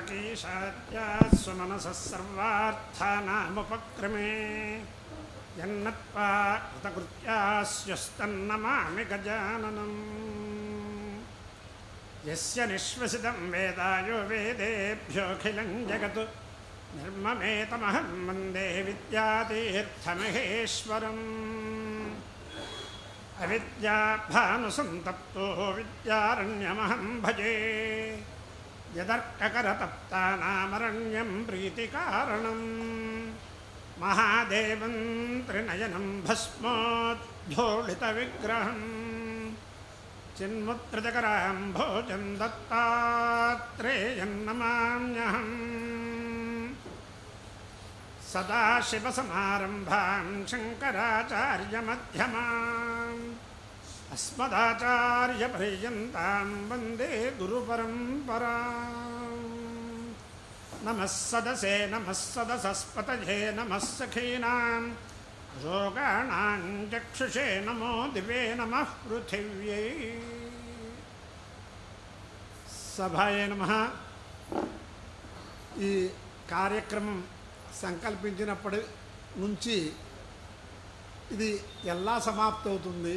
వాగీశాత్యా స్వమనసः సర్వార్థానాముపక్రమే యన్నత్వా కృతకృత్యాస్యస్తన్నమామి గజాననం యస్య నిశ్వసితం వేదాయో వేదేభ్యోऽఖిలం జగత్ నిర్మమేతమహం వందే విద్యాతీర్థమహేశ్వరम् అవిద్యాభానుసంతప్తో విద్యారణ్యమహం భజే యదర్కకరతప్తానామరణ్యం ప్రీతికారణం మహాదేవం త్రినయనం భస్మోద్ధోళితవిగ్రహం చిన్ముత్రజకరాం భోజం దత్తాత్రేయన్నమామ్యహం సదాశివసమారంభాం శంకరాచార్యమధ్యమాం అస్మదాచార్యపర్యంతాం వందే గురుపరంపరాం నమः సదసే నమः సదసస్పతజే నమः సఖీనాం రోగాణాం చక్షుషే నమో దివే నమः పృథివ్యై సభాయే నమ ఈ కార్యక్రమం సంకల్పించినప్పటి నుంచి ఇది ఎలా సమాప్తవుతుంది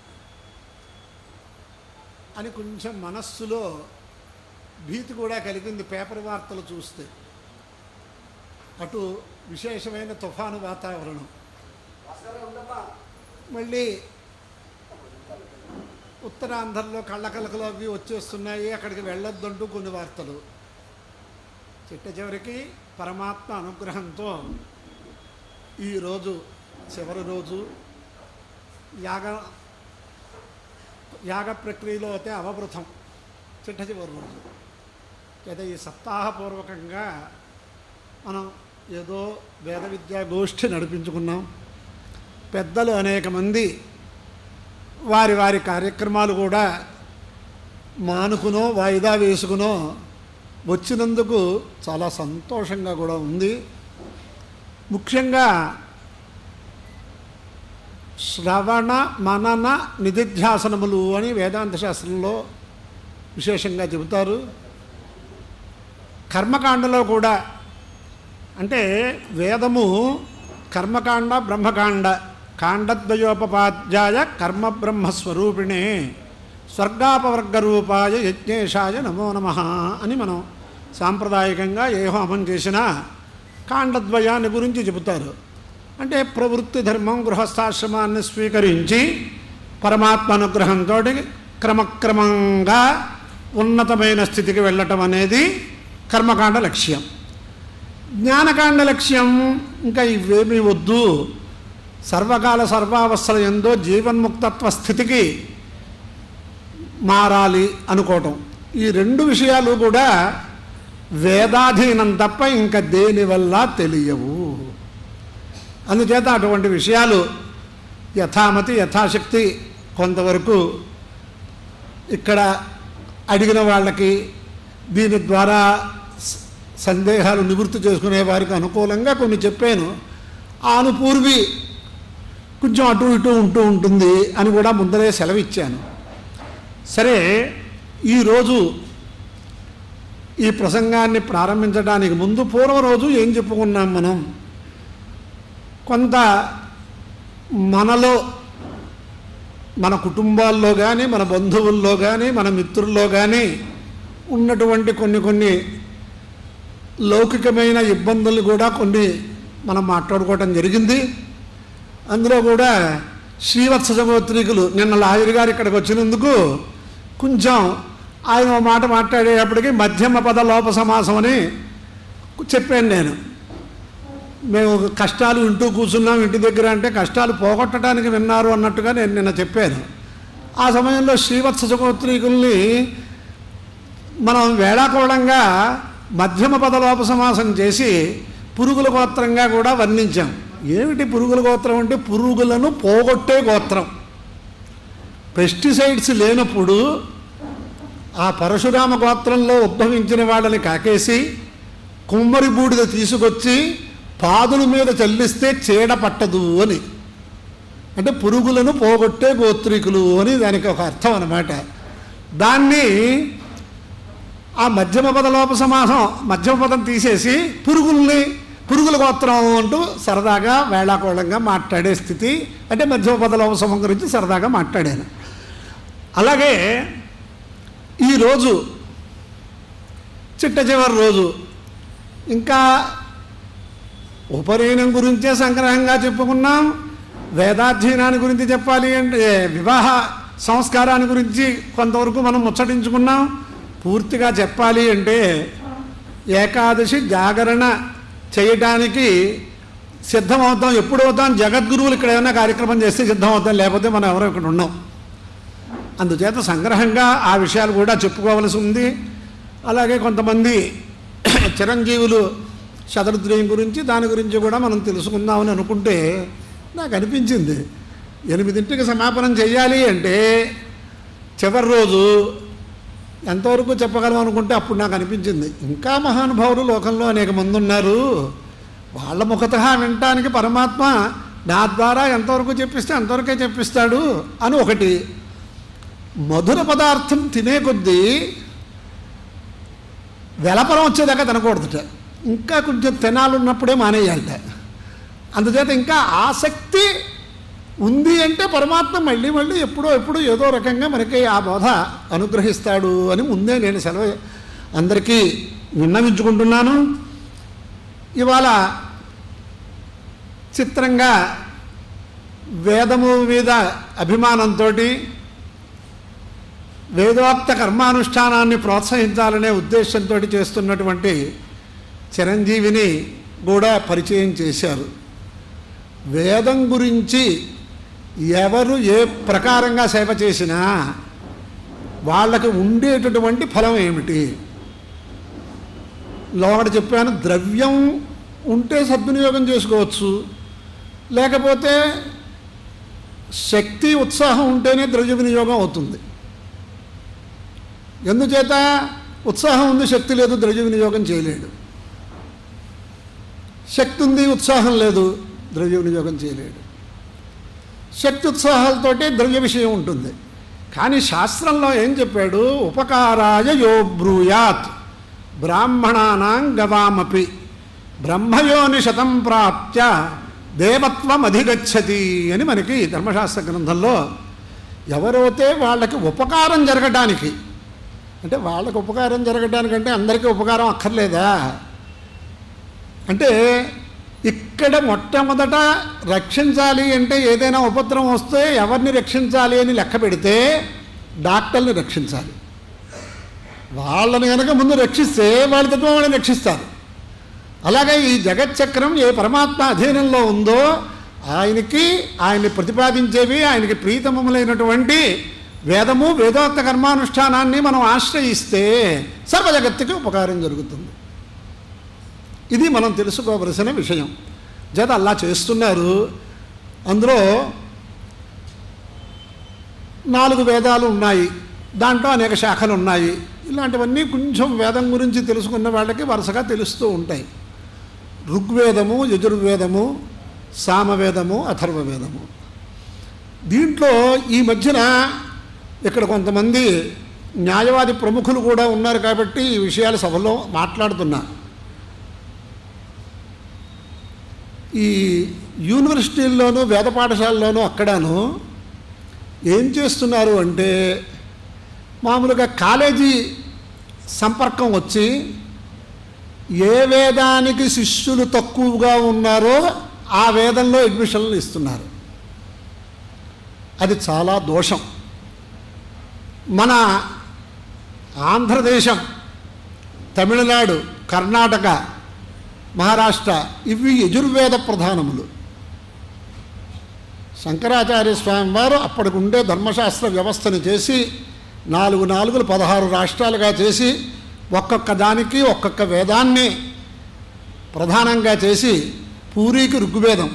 అని కొంచెం మనస్సులో భీతి కూడా కలిగింది పేపర్ వార్తలు చూస్తే అటు విశేషమైన తుఫాను వాతావరణం మళ్ళీ ఉత్తరాంధ్రలో కళ్ళకలకలు అవి వచ్చేస్తున్నాయి అక్కడికి వెళ్ళొద్దంటూ కొన్ని వార్తలు చిట్ట చివరికి పరమాత్మ అనుగ్రహంతో ఈరోజు చివరి రోజు యాగ యాగ ప్రక్రియలో అయితే అవభృతం చిట్ట చివరి రోజు అయితే ఈ సప్తాహపూర్వకంగా మనం ఏదో వేద విద్యా గోష్ఠి నడిపించుకున్నాం పెద్దలు అనేక మంది వారి వారి కార్యక్రమాలు కూడా మానుకునో వాయిదా వేసుకునో వచ్చినందుకు చాలా సంతోషంగా కూడా ఉంది ముఖ్యంగా శ్రవణ మనన నిధిధ్యాసనములు అని వేదాంత శాస్త్రంలో విశేషంగా చెబుతారు కర్మకాండలో కూడా అంటే వేదము కర్మకాండ బ్రహ్మకాండ కాండద్వయోపపాధ్యాయ కర్మ బ్రహ్మస్వరూపిణే స్వర్గాపవర్గ రూపాయ యజ్ఞేశాయ నమో నమ అని మనం సాంప్రదాయకంగా ఏ హోమం చేసినా కాండద్వయాన్ని గురించి చెబుతారు అంటే ప్రవృత్తి ధర్మం గృహస్థాశ్రమాన్ని స్వీకరించి పరమాత్మ అనుగ్రహంతో క్రమక్రమంగా ఉన్నతమైన స్థితికి వెళ్ళటం అనేది కర్మకాండ లక్ష్యం జ్ఞానకాండ లక్ష్యం ఇంకా ఇవేమీ వద్దు సర్వకాల సర్వావస్థల ఎందో జీవన్ముక్తత్వ స్థితికి మారాలి అనుకోవటం ఈ రెండు విషయాలు కూడా వేదాధీనం తప్ప ఇంకా దేనివల్ల తెలియవు అందుచేత అటువంటి విషయాలు యథామతి యథాశక్తి కొంతవరకు ఇక్కడ అడిగిన వాళ్ళకి దీని ద్వారా స- సందేహాలు నివృత్తి చేసుకునే వారికి అనుకూలంగా కొన్ని చెప్పాను ఆ అనుపూర్వి కొంచెం అటు ఇటు ఉంటూ ఉంటుంది అని కూడా ముందరే సెలవిచ్చాను సరే ఈరోజు ఈ ప్రసంగాన్ని ప్రారంభించడానికి ముందు పూర్వ రోజు ఏం చెప్పుకున్నాం మనం కొంత మనలో మన కుటుంబాల్లో కానీ మన బంధువుల్లో కానీ మన మిత్రుల్లో కానీ ఉన్నటువంటి కొన్ని కొన్ని లౌకికమైన ఇబ్బందులు కూడా కొన్ని మనం మాట్లాడుకోవటం జరిగింది అందులో కూడా శ్రీవత్స సగోత్రికులు నిన్న లాయర్ గారు ఇక్కడికి వచ్చినందుకు కొంచెం ఆయన ఓ మాట మాట్లాడేటప్పటికి మధ్యమ పద లోప సమాసం అని చెప్పాను నేను మేము కష్టాలు వింటూ కూర్చున్నాం ఇంటి దగ్గర అంటే కష్టాలు పోగొట్టడానికి విన్నారు అన్నట్టుగా నేను నిన్న చెప్పాను ఆ సమయంలో శ్రీవత్స సగోత్రికుల్ని మనం వేళాకోళంగా మధ్యమ పదలోప సమాసం చేసి పురుగుల గోత్రంగా కూడా వర్ణించాం ఏమిటి పురుగుల గోత్రం అంటే పురుగులను పోగొట్టే గోత్రం పెస్టిసైడ్స్ లేనప్పుడు ఆ పరశురామ గోత్రంలో ఉద్భవించిన వాళ్ళని కాకేసి కుమ్మరి బూడిద తీసుకొచ్చి పాదుల మీద చల్లిస్తే చీడ పట్టదు అని అంటే పురుగులను పోగొట్టే గోత్రికులు అని దానికి ఒక అర్థం అన్నమాట దాన్ని ఆ మధ్యమ పద లోప సమాసం మధ్యమ పదం తీసేసి పురుగుల్ని పురుగుల గోత్రం అంటూ సరదాగా వేళాకోళంగా మాట్లాడే స్థితి అంటే మధ్యమ పద లోప సమం గురించి సరదాగా మాట్లాడాను అలాగే ఈరోజు చిట్ట చివరి రోజు ఇంకా ఉపనయనం గురించే సంగ్రహంగా చెప్పుకున్నాం వేదాధ్యయనాన్ని గురించి చెప్పాలి అంటే వివాహ సంస్కారాన్ని గురించి కొంతవరకు మనం ముచ్చటించుకున్నాం పూర్తిగా చెప్పాలి అంటే ఏకాదశి జాగరణ చేయటానికి సిద్ధమవుతాం ఎప్పుడు అవుతాం జగద్గురువులు ఇక్కడ ఏమైనా కార్యక్రమం చేస్తే సిద్ధమవుతాం లేకపోతే మనం ఎవరో ఇక్కడ ఉన్నాం అందుచేత సంగ్రహంగా ఆ విషయాలు కూడా చెప్పుకోవలసి ఉంది అలాగే కొంతమంది చిరంజీవులు శతరుద్రయం గురించి దాని గురించి కూడా మనం తెలుసుకుందామని అనుకుంటే నాకు అనిపించింది ఎనిమిదింటికి సమాపనం చేయాలి అంటే చివరి రోజు ఎంతవరకు చెప్పగలం అనుకుంటే అప్పుడు నాకు అనిపించింది ఇంకా మహానుభావులు లోకంలో అనేక మంది ఉన్నారు వాళ్ళ ముఖత వినటానికి పరమాత్మ నా ద్వారా ఎంతవరకు చెప్పిస్తే అంతవరకే చెప్పిస్తాడు అని ఒకటి మధుర పదార్థం తినే కొద్దీ వెలపరం వచ్చేదాకా తినకూడదుట ఇంకా కొంచెం తినాలున్నప్పుడే మానేయాలట అందుచేత ఇంకా ఆసక్తి ఉంది అంటే పరమాత్మ మళ్ళీ మళ్ళీ ఎప్పుడో ఎప్పుడు ఏదో రకంగా మనకి ఆ బోధ అనుగ్రహిస్తాడు అని ముందే నేను సెలవు అందరికీ విన్నవించుకుంటున్నాను ఇవాళ చిత్రంగా వేదము మీద అభిమానంతో వేదోక్త కర్మానుష్ఠానాన్ని ప్రోత్సహించాలనే ఉద్దేశంతో చేస్తున్నటువంటి చిరంజీవిని కూడా పరిచయం చేశారు వేదం గురించి ఎవరు ఏ ప్రకారంగా సేవ చేసినా వాళ్ళకి ఉండేటటువంటి ఫలం ఏమిటి లోపల చెప్పాను ద్రవ్యం ఉంటే సద్వినియోగం చేసుకోవచ్చు లేకపోతే శక్తి ఉత్సాహం ఉంటేనే ద్రవ్య వినియోగం అవుతుంది ఎందుచేత ఉత్సాహం ఉంది శక్తి లేదు ద్రవ్య వినియోగం చేయలేడు శక్తి ఉంది ఉత్సాహం లేదు ద్రవ్య వినియోగం చేయలేడు శక్తి ఉత్సాహాలతోటి ద్రవ్య విషయం ఉంటుంది కానీ శాస్త్రంలో ఏం చెప్పాడు ఉపకారాయ యో బ్రూయాత్ బ్రాహ్మణానాం గవామపి బ్రహ్మయోని శతం ప్రాప్త్య దేవత్వం అధిగచ్చతి అని మనకి ధర్మశాస్త్ర గ్రంథంలో ఎవరైతే వాళ్ళకి ఉపకారం జరగడానికి అంటే వాళ్ళకి ఉపకారం జరగడానికంటే అందరికీ ఉపకారం అక్కర్లేదా అంటే ఇక్కడ మొట్టమొదట రక్షించాలి అంటే ఏదైనా ఉపద్రవం వస్తే ఎవరిని రక్షించాలి అని లెక్క పెడితే డాక్టర్ని రక్షించాలి వాళ్ళని కనుక ముందు రక్షిస్తే వాళ్ళ తత్వం వాళ్ళని రక్షిస్తారు అలాగే ఈ జగచ్చక్రం ఏ పరమాత్మ అధీనంలో ఉందో ఆయనకి ఆయన్ని ప్రతిపాదించేవి ఆయనకి ప్రీతమములైనటువంటి వేదము వేదోక్త కర్మానుష్ఠానాన్ని మనం ఆశ్రయిస్తే సర్వ జగత్తుకి ఉపకారం జరుగుతుంది ఇది మనం తెలుసుకోవలసిన విషయం జత అలా చేస్తున్నారు అందులో నాలుగు వేదాలు ఉన్నాయి దాంట్లో అనేక శాఖలు ఉన్నాయి ఇలాంటివన్నీ కొంచెం వేదం గురించి తెలుసుకున్న వాళ్ళకి వరుసగా తెలుస్తూ ఉంటాయి ఋగ్వేదము యజుర్వేదము సామవేదము అథర్వవేదము దీంట్లో ఈ మధ్యన ఇక్కడ కొంతమంది న్యాయవాది ప్రముఖులు కూడా ఉన్నారు కాబట్టి ఈ విషయాలు సభలో మాట్లాడుతున్నా ఈ యూనివర్సిటీల్లోనూ వేద పాఠశాలలోనూ అక్కడను ఏం చేస్తున్నారు అంటే మామూలుగా కాలేజీ సంపర్కం వచ్చి ఏ వేదానికి శిష్యులు తక్కువగా ఉన్నారో ఆ వేదంలో అడ్మిషన్లు ఇస్తున్నారు అది చాలా దోషం మన ఆంధ్రదేశం తమిళనాడు కర్ణాటక మహారాష్ట్ర ఇవి యజుర్వేద ప్రధానములు శంకరాచార్య స్వామి వారు అప్పటికి ఉండే ధర్మశాస్త్ర వ్యవస్థను చేసి నాలుగు నాలుగులు పదహారు రాష్ట్రాలుగా చేసి ఒక్కొక్క దానికి ఒక్కొక్క వేదాన్ని ప్రధానంగా చేసి పూరికి ఋగ్వేదం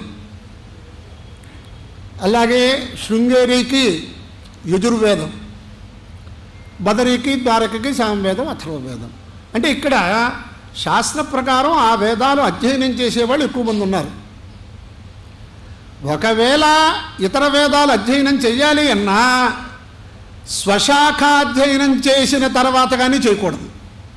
అలాగే శృంగేరికి యజుర్వేదం బదరికి ద్వారకకి సామవేదం అథర్వవేదం అంటే ఇక్కడ శాస్త్ర ప్రకారం ఆ వేదాలు అధ్యయనం చేసేవాళ్ళు ఎక్కువ మంది ఉన్నారు ఒకవేళ ఇతర వేదాలు అధ్యయనం చెయ్యాలి అన్నా స్వశాఖాధ్యయనం చేసిన తర్వాత కానీ చేయకూడదు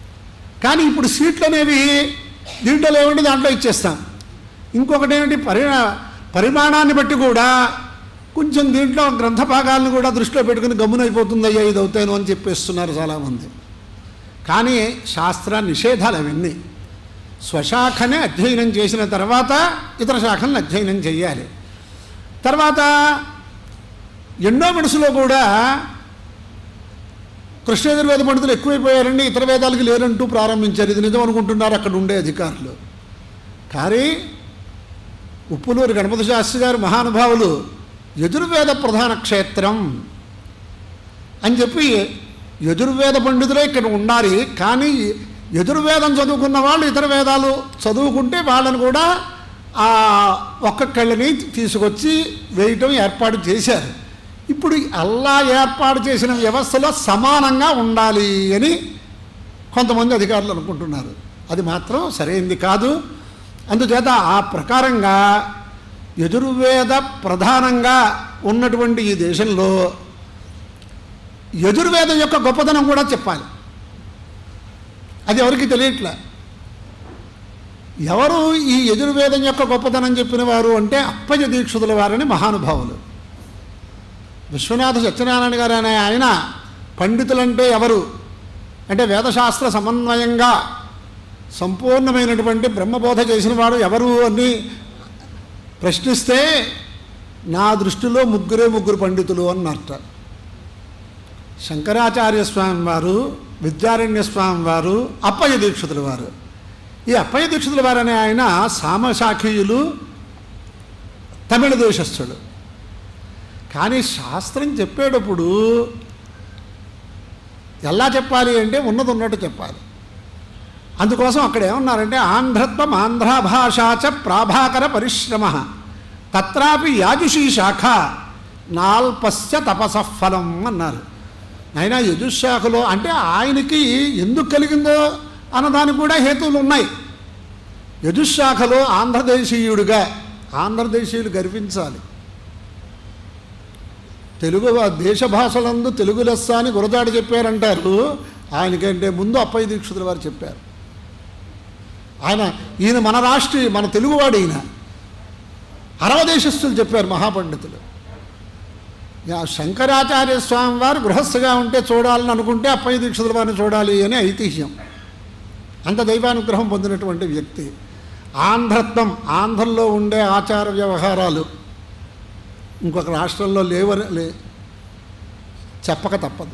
కానీ ఇప్పుడు సీట్లు అనేవి దీంట్లో లేవండి దాంట్లో ఇచ్చేస్తాం ఇంకొకటి ఏమిటి పరి పరిమాణాన్ని బట్టి కూడా కొంచెం దీంట్లో గ్రంథ భాగాలను కూడా దృష్టిలో పెట్టుకుని గమ్మునైపోతుందయ్యా ఇది అవుతాను అని చెప్పేస్తున్నారు చాలామంది కానీ శాస్త్ర నిషేధాలు అవన్నీ స్వశాఖనే అధ్యయనం చేసిన తర్వాత ఇతర శాఖలను అధ్యయనం చేయాలి తర్వాత ఎన్నో మనసులో కూడా కృష్ణయజుర్వేద పండితులు ఎక్కువైపోయారండి ఇతర వేదాలకి లేరంటూ ప్రారంభించారు ఇది నిజం అనుకుంటున్నారు అక్కడ ఉండే అధికారులు కానీ ఉప్పులూరు గణపతి శాస్త్రి గారు మహానుభావులు యజుర్వేద ప్రధాన క్షేత్రం అని చెప్పి యజుర్వేద పండితులే ఇక్కడ ఉండాలి కానీ యజుర్వేదం చదువుకున్న వాళ్ళు ఇతర వేదాలు చదువుకుంటే వాళ్ళని కూడా ఆ ఒక్కొక్కళ్ళని తీసుకొచ్చి వేయటం ఏర్పాటు చేశారు ఇప్పుడు అల్లా ఏర్పాటు చేసిన వ్యవస్థలో సమానంగా ఉండాలి అని కొంతమంది అధికారులు అనుకుంటున్నారు అది మాత్రం సరైంది కాదు అందుచేత ఆ ప్రకారంగా యజుర్వేద ప్రధానంగా ఉన్నటువంటి ఈ దేశంలో యజుర్వేదం యొక్క గొప్పతనం కూడా చెప్పాలి అది ఎవరికి తెలియట్లే ఎవరు ఈ యజుర్వేదం యొక్క గొప్పతనం చెప్పిన వారు అంటే అప్పజ దీక్షితుల వారని మహానుభావులు విశ్వనాథ సత్యనారాయణ గారు అనే ఆయన పండితులంటే ఎవరు అంటే వేదశాస్త్ర సమన్వయంగా సంపూర్ణమైనటువంటి బ్రహ్మబోధ చేసిన వాడు ఎవరు అని ప్రశ్నిస్తే నా దృష్టిలో ముగ్గురే ముగ్గురు పండితులు అన్నట్ట శంకరాచార్య స్వామి వారు విద్యారణ్య స్వామి వారు అప్పయ్య దీక్షితుల వారు ఈ అప్పయ్య దీక్షితుల వారు అనే ఆయన సామశాఖీయులు తమిళ దేశస్థుడు కానీ శాస్త్రం చెప్పేటప్పుడు ఎలా చెప్పాలి అంటే ఉన్నది ఉన్నట్టు చెప్పాలి అందుకోసం అక్కడ ఏమన్నారంటే ఆంధ్రత్వం ఆంధ్ర భాషాచ ప్రాభాకర పరిశ్రమ తత్రాపి యాజుషీ శాఖ నాల్పస్య తపసఫలం అన్నారు అయినా యజుశాఖలో అంటే ఆయనకి ఎందుకు కలిగిందో అన్నదానికి కూడా హేతువులు ఉన్నాయి యజుశాఖలో ఆంధ్రదేశీయుడిగా ఆంధ్రదేశీయులు గర్వించాలి తెలుగు వా- దేశ భాషలందు తెలుగు లెస్స అని గురజాడు చెప్పారంటారు ఆయనకంటే ముందు అప్పయ్య దీక్షితుల వారు చెప్పారు ఆయన ఈయన మన రాష్ట్రీయ మన తెలుగువాడు ఈయన అరవ దేశస్థులు చెప్పారు మహాపండితులు యా, శంకరాచార్య స్వామి వారు గృహస్థగా ఉంటే చూడాలని అనుకుంటే అప్పయ్య దీక్షితుల వారిని చూడాలి అని ఐతిహ్యం అంత దైవానుగ్రహం పొందినటువంటి వ్యక్తి ఆంధ్రత్వం ఆంధ్రలో ఉండే ఆచార వ్యవహారాలు ఇంకొక రాష్ట్రంలో లేవని లే చెప్పక తప్పదు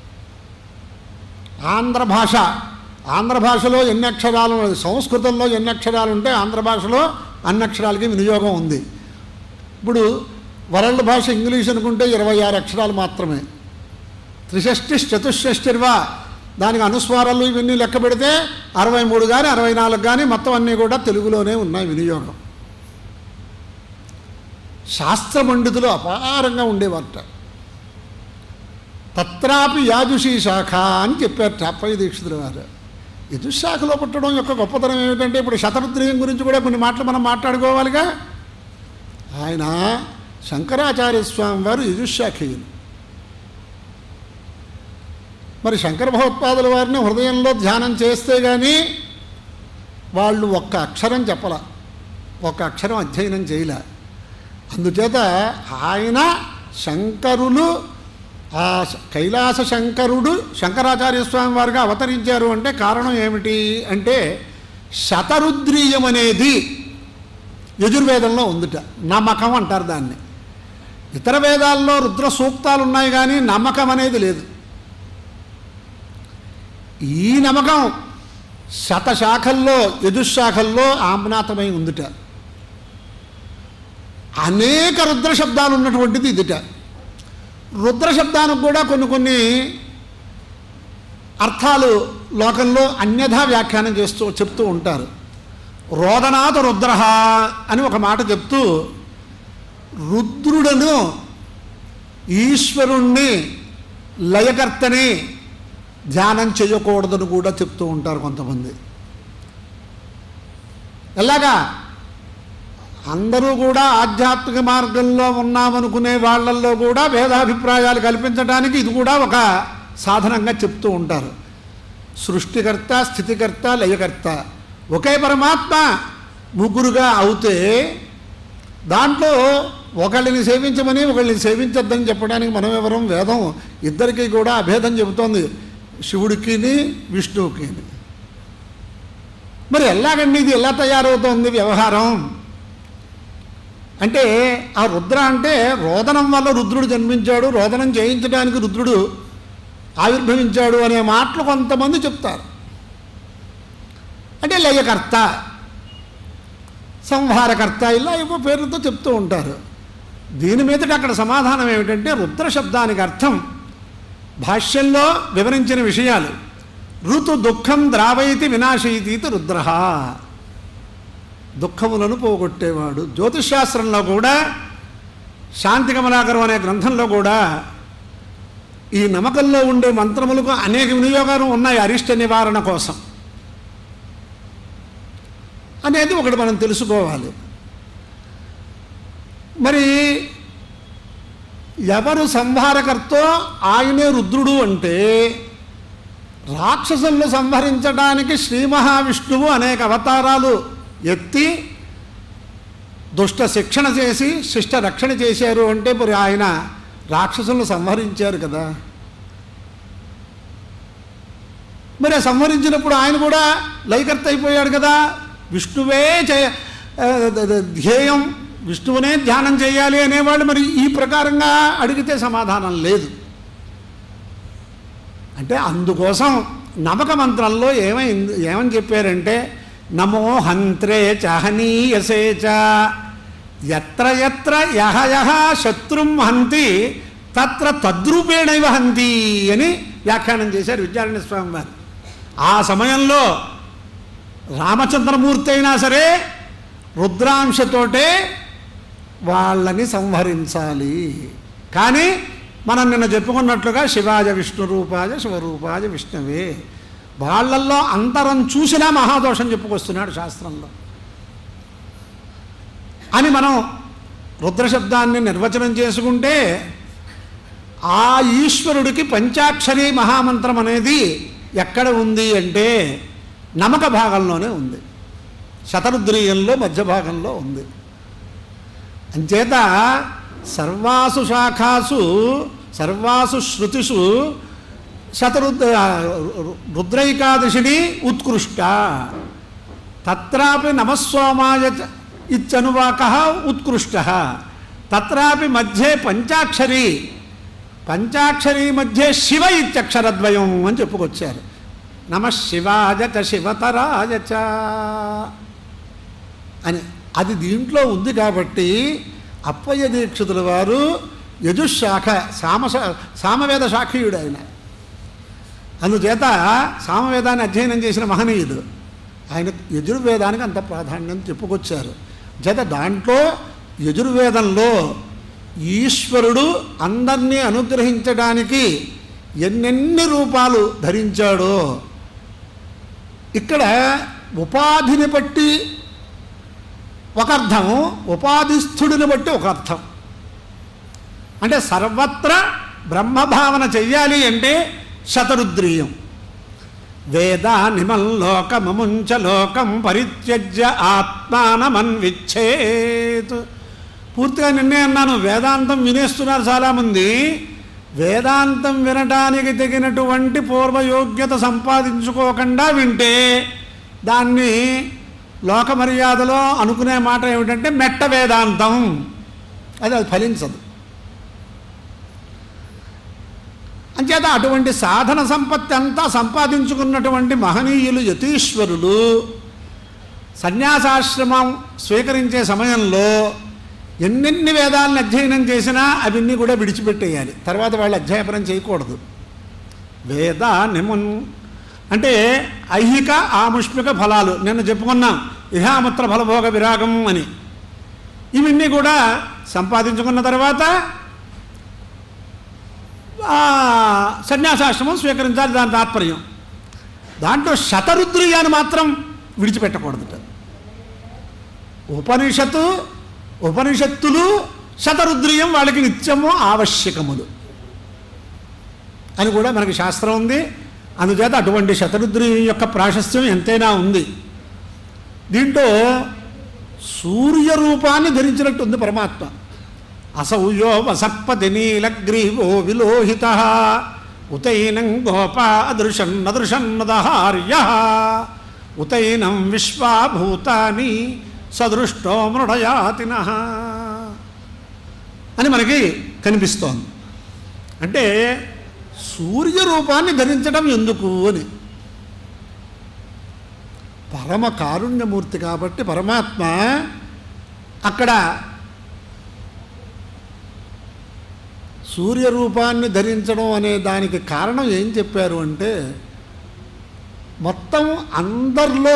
ఆంధ్ర భాష ఆంధ్ర భాషలో ఎన్ని అక్షరాలు సంస్కృతంలో ఎన్ని అక్షరాలు ఉంటే ఆంధ్ర భాషలో అన్ని అక్షరాలకి వినియోగం ఉంది ఇప్పుడు వరల్డ్ భాష ఇంగ్లీష్ అనుకుంటే ఇరవై ఆరు అక్షరాలు మాత్రమే త్రిషష్టి చతుషష్టిర్వా దానికి అనుస్వారాలు ఇవన్నీ లెక్క పెడితే అరవై మూడు కానీ అరవై నాలుగు కానీ మొత్తం అన్నీ కూడా తెలుగులోనే ఉన్నాయి వినియోగం శాస్త్ర పండితులు అపారంగా ఉండేవారట తత్రాపి యాజుషీ శాఖ అని చెప్పారు అప్పయ్య దీక్షితుల వారు యజుశాఖలో పుట్టడం యొక్క గొప్పతనం ఏమిటంటే ఇప్పుడు శతరుద్రయం గురించి కూడా కొన్ని మాటలు మనం మాట్లాడుకోవాలిగా ఆయన శంకరాచార్య స్వామి వారు యజుశాఖీయులు మరి శంకర భగవత్పాదుల వారిని హృదయంలో ధ్యానం చేస్తే కానీ వాళ్ళు ఒక్క అక్షరం చెప్పల ఒక్క అక్షరం అధ్యయనం చేయలే అందుచేత ఆయన శంకరులు ఆ శ- కైలాస శంకరుడు శంకరాచార్య స్వామి వారుగా అవతరించారు అంటే కారణం ఏమిటి అంటే శతరుద్రీయం అనేది యజుర్వేదంలో ఉందిట నమ్మకం అంటారు దాన్ని ఇతర వేదాల్లో రుద్ర సూక్తాలు ఉన్నాయి కానీ నమ్మకం అనేది లేదు ఈ నమ్మకం శతశాఖల్లో యజుశాఖల్లో ఆమ్నాతమై ఉందిట అనేక రుద్ర శబ్దాలు ఉన్నటువంటిది ఇదిట రుద్ర శబ్దానికి కూడా కొన్ని కొన్ని అర్థాలు లోకంలో అన్యథా వ్యాఖ్యానం చేస్తూ చెప్తూ ఉంటారు రోదనాథ రుద్ర అని ఒక మాట చెప్తూ రుద్రుడను ఈశ్వరుణ్ణి లయకర్తని ధ్యానం చేయకూడదని కూడా చెప్తూ ఉంటారు కొంతమంది ఎలాగా అందరూ కూడా ఆధ్యాత్మిక మార్గంలో ఉన్నామనుకునే వాళ్ళల్లో కూడా భేదాభిప్రాయాలు కల్పించడానికి ఇది కూడా ఒక సాధనంగా చెప్తూ ఉంటారు సృష్టికర్త స్థితికర్త లయకర్త ఒకే పరమాత్మ ముగ్గురుగా అవుతే దాంట్లో ఒకళ్ళని సేవించమని ఒకళ్ళని సేవించొద్దని చెప్పడానికి మనం ఎవరం వేదం ఇద్దరికి కూడా అభేదం చెబుతోంది శివుడికిని విష్ణువుకిని మరి ఎలాగండి ఇది ఎలా తయారవుతోంది వ్యవహారం అంటే ఆ రుద్ర అంటే రోదనం వల్ల రుద్రుడు జన్మించాడు రోదనం చేయించడానికి రుద్రుడు ఆవిర్భవించాడు అనే మాటలు కొంతమంది చెప్తారు అంటే లయకర్త సంహారకర్త ఇలా ఏవో పేర్లతో చెప్తూ ఉంటారు దీని మీదట అక్కడ సమాధానం ఏమిటంటే రుద్ర శబ్దానికి అర్థం భాష్యంలో వివరించిన విషయాలు ఋతు దుఃఖం ద్రావయితి వినాశయితీతి రుద్ర దుఃఖములను పోగొట్టేవాడు జ్యోతిష్శాస్త్రంలో కూడా శాంతి కమలాకరం అనే గ్రంథంలో కూడా ఈ నమ్మకంలో ఉండే మంత్రములకు అనేక వినియోగాలు ఉన్నాయి అరిష్ట నివారణ కోసం అనేది ఒకటి మనం తెలుసుకోవాలి మరి ఎవరు సంహారకర్తో ఆయనే రుద్రుడు అంటే రాక్షసులను సంహరించడానికి శ్రీ మహావిష్ణువు అనేక అవతారాలు ఎత్తి దుష్ట శిక్షణ చేసి శిష్ట రక్షణ చేశారు అంటే మరి ఆయన రాక్షసులను సంహరించారు కదా మరి ఆ సంహరించినప్పుడు ఆయన కూడా లైకర్త అయిపోయాడు కదా విష్ణువే చే ఆ, ద- ద- ధ్యేయం విష్ణువునే ధ్యానం చేయాలి అనేవాళ్ళు మరి ఈ ప్రకారంగా అడిగితే సమాధానం లేదు అంటే అందుకోసం నమక మంత్రంలో ఏమైంది ఏమని చెప్పారంటే నమో హంత్రే చహనీయసే చ ఎత్ర ఎత్ర యహ యహ శత్రుం హంతి తత్ర తద్రూపేణైవ హంతి అని వ్యాఖ్యానం చేశారు విద్యారణ్య స్వామి వారు ఆ సమయంలో రామచంద్రమూర్తి అయినా సరే రుద్రాంశతోటే వాళ్ళని సంహరించాలి కానీ మనం నిన్న చెప్పుకున్నట్లుగా శివాజ విష్ణు రూపాయ శివరూపాయ విష్ణువే వాళ్ళల్లో అంతరం చూసినా మహాదోషం చెప్పుకొస్తున్నాడు శాస్త్రంలో అని మనం రుద్రశబ్దాన్ని నిర్వచనం చేసుకుంటే ఆ ఈశ్వరుడికి పంచాక్షరి మహామంత్రం అనేది ఎక్కడ ఉంది అంటే నమక భాగంలోనే ఉంది శతరుద్రీయంలో మధ్య భాగంలో ఉంది అంచేత సర్వాసు శాఖాసు సర్వాసు శృతిషు శతరుద్ర రుద్రైకాదశిని ఉత్కృష్ట తత్రాపి నమస్సోమాయ చ ఇచ్చనువాక ఉత్కృష్ట తత్రాపి మధ్యే పంచాక్షరి పంచాక్షరి మధ్య శివ ఇత్యక్షరద్వయం అని చెప్పుకొచ్చారు నమ శివాయ చ శివతరాయ చ అని అది దీంట్లో ఉంది కాబట్టి అప్పయ్య దీక్షితుల వారు యజుశాఖ సామ సామవేద శాఖీయుడు ఆయన అందుచేత సామవేదాన్ని అధ్యయనం చేసిన మహనీయుడు ఆయన యజుర్వేదానికి అంత ప్రాధాన్యం చెప్పుకొచ్చారు చేత దాంట్లో యజుర్వేదంలో ఈశ్వరుడు అందరినీ అనుగ్రహించడానికి ఎన్నెన్ని రూపాలు ధరించాడో ఇక్కడ ఉపాధిని బట్టి ఒక అర్థం ఉపాధిస్థుడిని బట్టి ఒక అర్థం అంటే సర్వత్ర బ్రహ్మభావన చెయ్యాలి అంటే శతరుద్రీయం వేద నిమల్లోకమముంచ లోకం పరిత్యజ్య ఆత్మానమన్విచ్చేత్ పూర్తిగా నిన్నే అన్నాను వేదాంతం వినేస్తున్నారు చాలామంది వేదాంతం వినడానికి తగినటువంటి పూర్వయోగ్యత సంపాదించుకోకుండా వింటే దాన్ని లోక మర్యాదలో అనుకునే మాట ఏమిటంటే మెట్ట వేదాంతం అది అది ఫలించదు అంచేత అటువంటి సాధన సంపత్తి అంతా సంపాదించుకున్నటువంటి మహనీయులు యతీశ్వరులు సన్యాసాశ్రమం స్వీకరించే సమయంలో ఎన్నెన్ని వేదాలను అధ్యయనం చేసినా అవన్నీ కూడా విడిచిపెట్టేయాలి తర్వాత వాళ్ళు అధ్యాయపనం చేయకూడదు వేద నిమున్ అంటే ఐహిక ఆముష్మిక ఫలాలు నిన్న చెప్పుకున్నాం ఇహామత్ర ఫలభోగ విరాగం అని ఇవన్నీ కూడా సంపాదించుకున్న తర్వాత ఆ, సన్యాసాశ్రమం స్వీకరించాలి దాని తాత్పర్యం దాంట్లో శతరుద్రియాన్ని మాత్రం విడిచిపెట్టకూడదుట ఉపనిషత్తు ఉపనిషత్తులు శతరుద్రియం వాళ్ళకి నిత్యము ఆవశ్యకములు అని కూడా మనకి శాస్త్రం ఉంది అందుచేత అటువంటి శతరుద్రి యొక్క ప్రాశస్త్యం ఎంతైనా ఉంది దీంట్లో సూర్య రూపాన్ని ధరించినట్టు ఉంది పరమాత్మ అసౌయో వసప్పతి నీలగ్రీవో విలోహిత ఉతైనం గోపా అదృశన్ అదృశన్నదహార్య ఉతైనం విశ్వాభూతాని సదృష్టో మృడయాతిన అని మనకి కనిపిస్తోంది అంటే సూర్య రూపాన్ని ధరించడం ఎందుకు అని పరమ కారుణ్యమూర్తి కాబట్టి పరమాత్మ అక్కడ సూర్య రూపాన్ని ధరించడం అనే దానికి కారణం ఏం చెప్పారు అంటే మొత్తం అందరిలో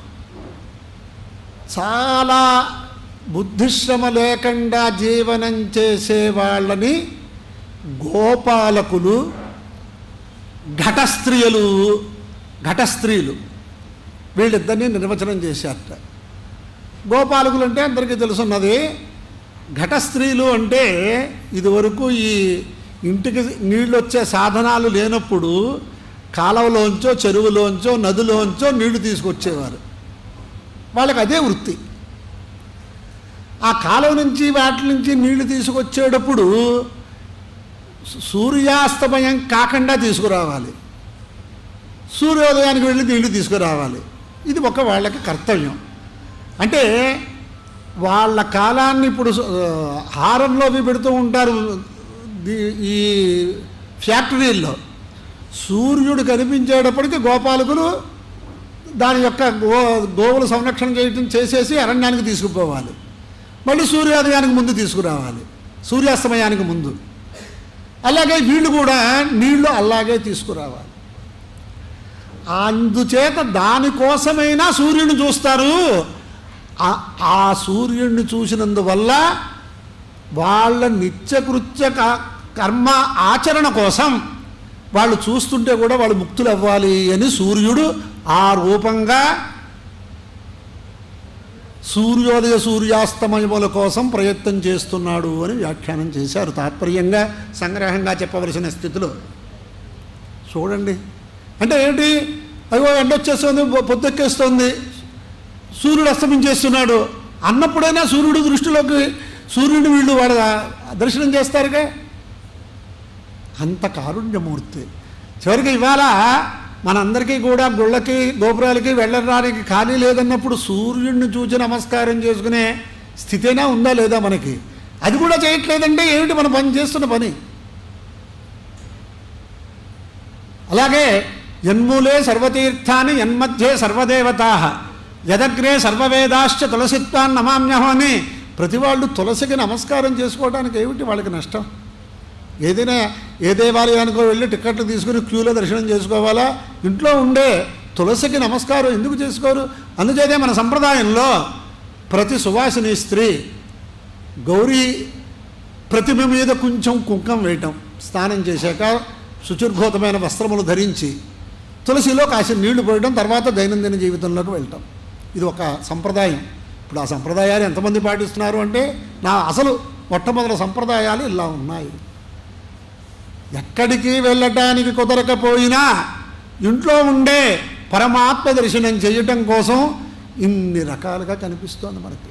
చాలా బుద్ధిశ్రమ లేకుండా జీవనం చేసే వాళ్ళని గోపాలకులు ఘటస్త్రీయులు ఘటస్త్రీలు వీళ్ళిద్దరినీ నిర్వచనం చేశారట గోపాలకులు అంటే అందరికీ తెలుసున్నది ఘట స్త్రీలు అంటే ఇదివరకు ఈ ఇంటికి నీళ్ళు వచ్చే సాధనాలు లేనప్పుడు కాలువలోంచో చెరువులోంచో నదిలోంచో నీళ్లు తీసుకొచ్చేవారు వాళ్ళకి అదే వృత్తి ఆ కాలువ నుంచి వాటి నుంచి నీళ్లు తీసుకొచ్చేటప్పుడు సూర్యాస్తమయం కాకుండా తీసుకురావాలి సూర్యోదయానికి వెళ్ళి నీళ్లు తీసుకురావాలి ఇది ఒక వాళ్ళకి కర్తవ్యం అంటే వాళ్ళ కాలాన్ని ఇప్పుడు ఆ, హారంలో అవి పెడుతూ ఉంటారు ది- ఈ ఫ్యాక్టరీల్లో సూర్యుడు కనిపించేటప్పటికి గోపాలకులు దాని యొక్క గో గోవులు సంరక్షణ చేయటం చేసేసి అరణ్యానికి తీసుకుపోవాలి మళ్ళీ సూర్యోదయానికి ముందు తీసుకురావాలి సూర్యాస్తమయానికి ముందు అలాగే వీళ్ళు కూడా నీళ్లు అలాగే తీసుకురావాలి అందుచేత దానికోసమైనా సూర్యుడిని చూస్తారు ఆ- ఆ సూర్యుడిని చూసినందువల్ల వాళ్ళ నిత్యకృత్య క- కర్మ ఆచరణ కోసం వాళ్ళు చూస్తుంటే కూడా వాళ్ళు ముక్తులు అవ్వాలి అని సూర్యుడు ఆ రూపంగా సూర్యోదయ సూర్యాస్తమయముల కోసం ప్రయత్నం చేస్తున్నాడు అని వ్యాఖ్యానం చేశారు తాత్పర్యంగా సంగ్రహంగా చెప్పవలసిన స్థితిలో చూడండి అంటే ఏంటి అయ్యో ఎండ వచ్చేస్తుంది పొ- పొద్దెక్కేస్తుంది సూర్యుడు అస్తమించేస్తున్నాడు అన్నప్పుడైనా సూర్యుడు దృష్టిలోకి సూర్యుడు వీళ్ళు వాళ్ళ దర్శనం చేస్తారుగా అంత కారుణ్యమూర్తి చివరికి ఇవాళ మనందరికీ కూడా గుళ్ళకి గోపురాలకి వెళ్ళడానికి ఖాళీ లేదన్నప్పుడు సూర్యుడిని చూసి నమస్కారం చేసుకునే స్థితేనా ఉందా లేదా మనకి అది కూడా చేయట్లేదంటే ఏమిటి మనం పని చేస్తున్న పని అలాగే యన్మూలే సర్వతీర్థాన్ని యన్మధ్యే సర్వదేవతా యదగ్రే సర్వవేదాశ్చ తులసిత్వాన్ నమామ్యహం అని ప్రతి వాళ్ళు తులసికి నమస్కారం చేసుకోవడానికి ఏమిటి వాళ్ళకి నష్టం ఏదైనా ఏ దేవాలయానికో వెళ్ళి టికెట్లు తీసుకుని క్యూలో దర్శనం చేసుకోవాలా ఇంట్లో ఉండే తులసికి నమస్కారం ఎందుకు చేసుకోరు అందుచేతే మన సంప్రదాయంలో ప్రతి సువాసిని స్త్రీ గౌరీ ప్రతిమ మీద కొంచెం కుంకం వేయటం స్నానం చేశాక శుచిర్భూతమైన వస్త్రములు ధరించి తులసిలో కాసి నీళ్లు పోయడం తర్వాత దైనందిన జీవితంలోకి వెళ్ళటం ఇది ఒక సంప్రదాయం ఇప్పుడు ఆ సంప్రదాయాలు ఎంతమంది పాటిస్తున్నారు అంటే నా అసలు మొట్టమొదటి సంప్రదాయాలు ఇలా ఉన్నాయి ఎక్కడికి వెళ్ళటానికి కుదరకపోయినా ఇంట్లో ఉండే పరమాత్మ దర్శనం చేయటం కోసం ఇన్ని రకాలుగా కనిపిస్తోంది మనకి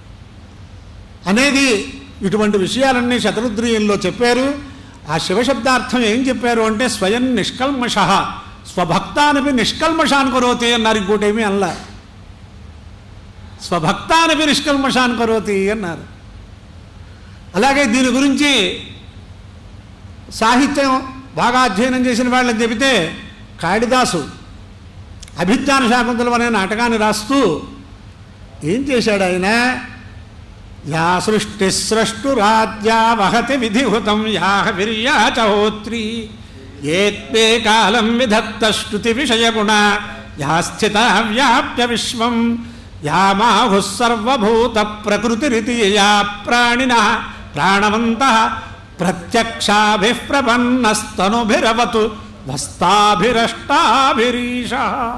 అనేది ఇటువంటి విషయాలన్నీ శతరుద్రీయంలో చెప్పారు ఆ శివశబ్దార్థం ఏం చెప్పారు అంటే స్వయం నిష్కల్మష స్వభక్తానిపి నిష్కల్మషాన్ కరోతి అన్నారు ఇంకోటేమీ అనలా స్వభక్తానిపి నిష్కల్మషాన్ కరోతి అన్నారు అలాగే దీని గురించి సాహిత్యం బాగా అధ్యయనం చేసిన వాళ్ళని చెబితే కాళిదాసు అభిజ్ఞాన శాకుంతలం అనే నాటకాన్ని రాస్తూ ఏం చేశాడు ఆయన యా సృష్టి స్రష్టురాజ్యా వహతి విధిహుతం యా విర్యా చహోత్రి ఏత్తే కాలం విధత్త శృతి విషయగుణ యా స్థిత వ్యాప్య విశ్వం యా మాహు సర్వభూత ప్రకృతిరితి యా ప్రాణిన ప్రాణవంత ప్రత్యక్షాభి ప్రపన్నస్తనుభిరవతు వస్తాభిరష్టాభిరీష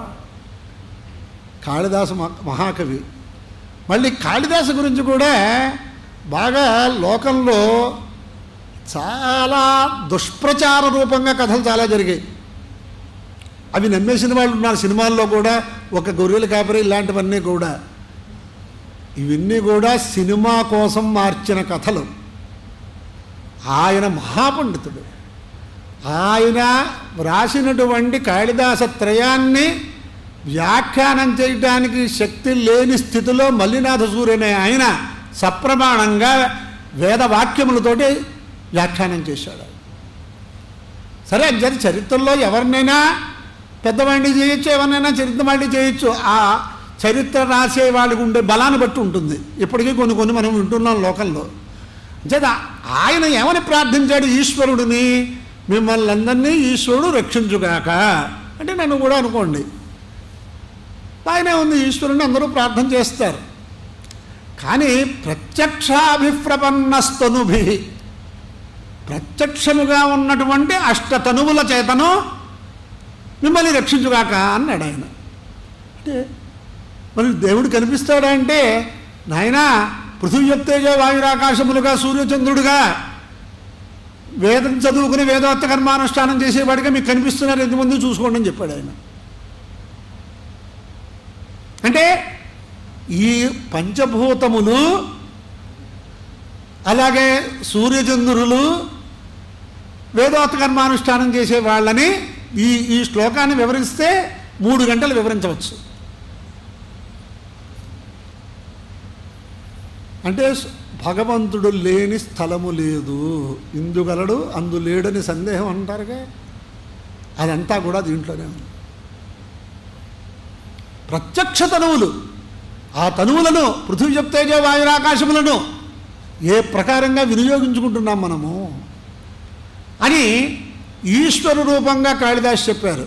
కాళిదాసు మ- మహాకవి మళ్ళీ కాళిదాసు గురించి కూడా బాగా లోకంలో చాలా దుష్ప్రచార రూపంగా కథలు చాలా జరిగాయి అవి నమ్మేసిన వాళ్ళు ఉన్నారు సినిమాల్లో కూడా ఒక గొర్రెల కాపరి ఇలాంటివన్నీ కూడా ఇవన్నీ కూడా సినిమా కోసం మార్చిన కథలు ఆయన మహాపండితుడు ఆయన వ్రాసినటువంటి కాళిదాస త్రయాన్ని వ్యాఖ్యానం చేయడానికి శక్తి లేని స్థితిలో మల్లినాథ సూర్యనే ఆయన సప్రమాణంగా వేదవాక్యములతోటి వ్యాఖ్యానం చేశాడు సరే అంచేత చరిత్రలో ఎవరినైనా పెద్దవాడిని చేయొచ్చు ఎవరినైనా చరిత్రవాడిని చేయొచ్చు ఆ చరిత్ర రాసే వాళ్ళకి ఉండే బలాన్ని బట్టి ఉంటుంది ఇప్పటికీ కొన్ని కొన్ని మనం వింటున్నాం లోకంలో అంచేత ఆయన ఏమని ప్రార్థించాడు ఈశ్వరుడిని మిమ్మల్ని అందరినీ ఈశ్వరుడు రక్షించుగాక అంటే నన్ను కూడా అనుకోండి బాగానే ఉంది ఈశ్వరుని అందరూ ప్రార్థన చేస్తారు కానీ ప్రత్యక్షాభిప్రపన్నస్తనుభి ప్రత్యక్షముగా ఉన్నటువంటి అష్టతనువుల చేతను మిమ్మల్ని రక్షించుగాక అన్నాడు ఆయన అంటే మరి దేవుడు కనిపిస్తాడా అంటే నాయన పృథువ్యత్తేజ వాయురాకాశములుగా సూర్యచంద్రుడుగా వేదం చదువుకుని వేదోత్త కర్మానుష్ఠానం చేసేవాడిగా మీకు కనిపిస్తున్నారు ఎంతమంది చూసుకోండి అని చెప్పాడు ఆయన అంటే ఈ పంచభూతములు అలాగే సూర్యచంద్రులు వేదోత్త కర్మానుష్ఠానం చేసే వాళ్ళని ఈ ఈ శ్లోకాన్ని వివరిస్తే మూడు గంటలు వివరించవచ్చు అంటే స్- భగవంతుడు లేని స్థలము లేదు ఇందుగలడు అందు లేడని సందేహం అంటారుగా అదంతా కూడా దీంట్లోనే ఉంది ప్రత్యక్ష తనువులు ఆ తనువులను పృథివీ చెప్తేజ వాయురాకాశములను ఏ ప్రకారంగా వినియోగించుకుంటున్నాం మనము అని ఈశ్వర రూపంగా కాళిదాస్ చెప్పారు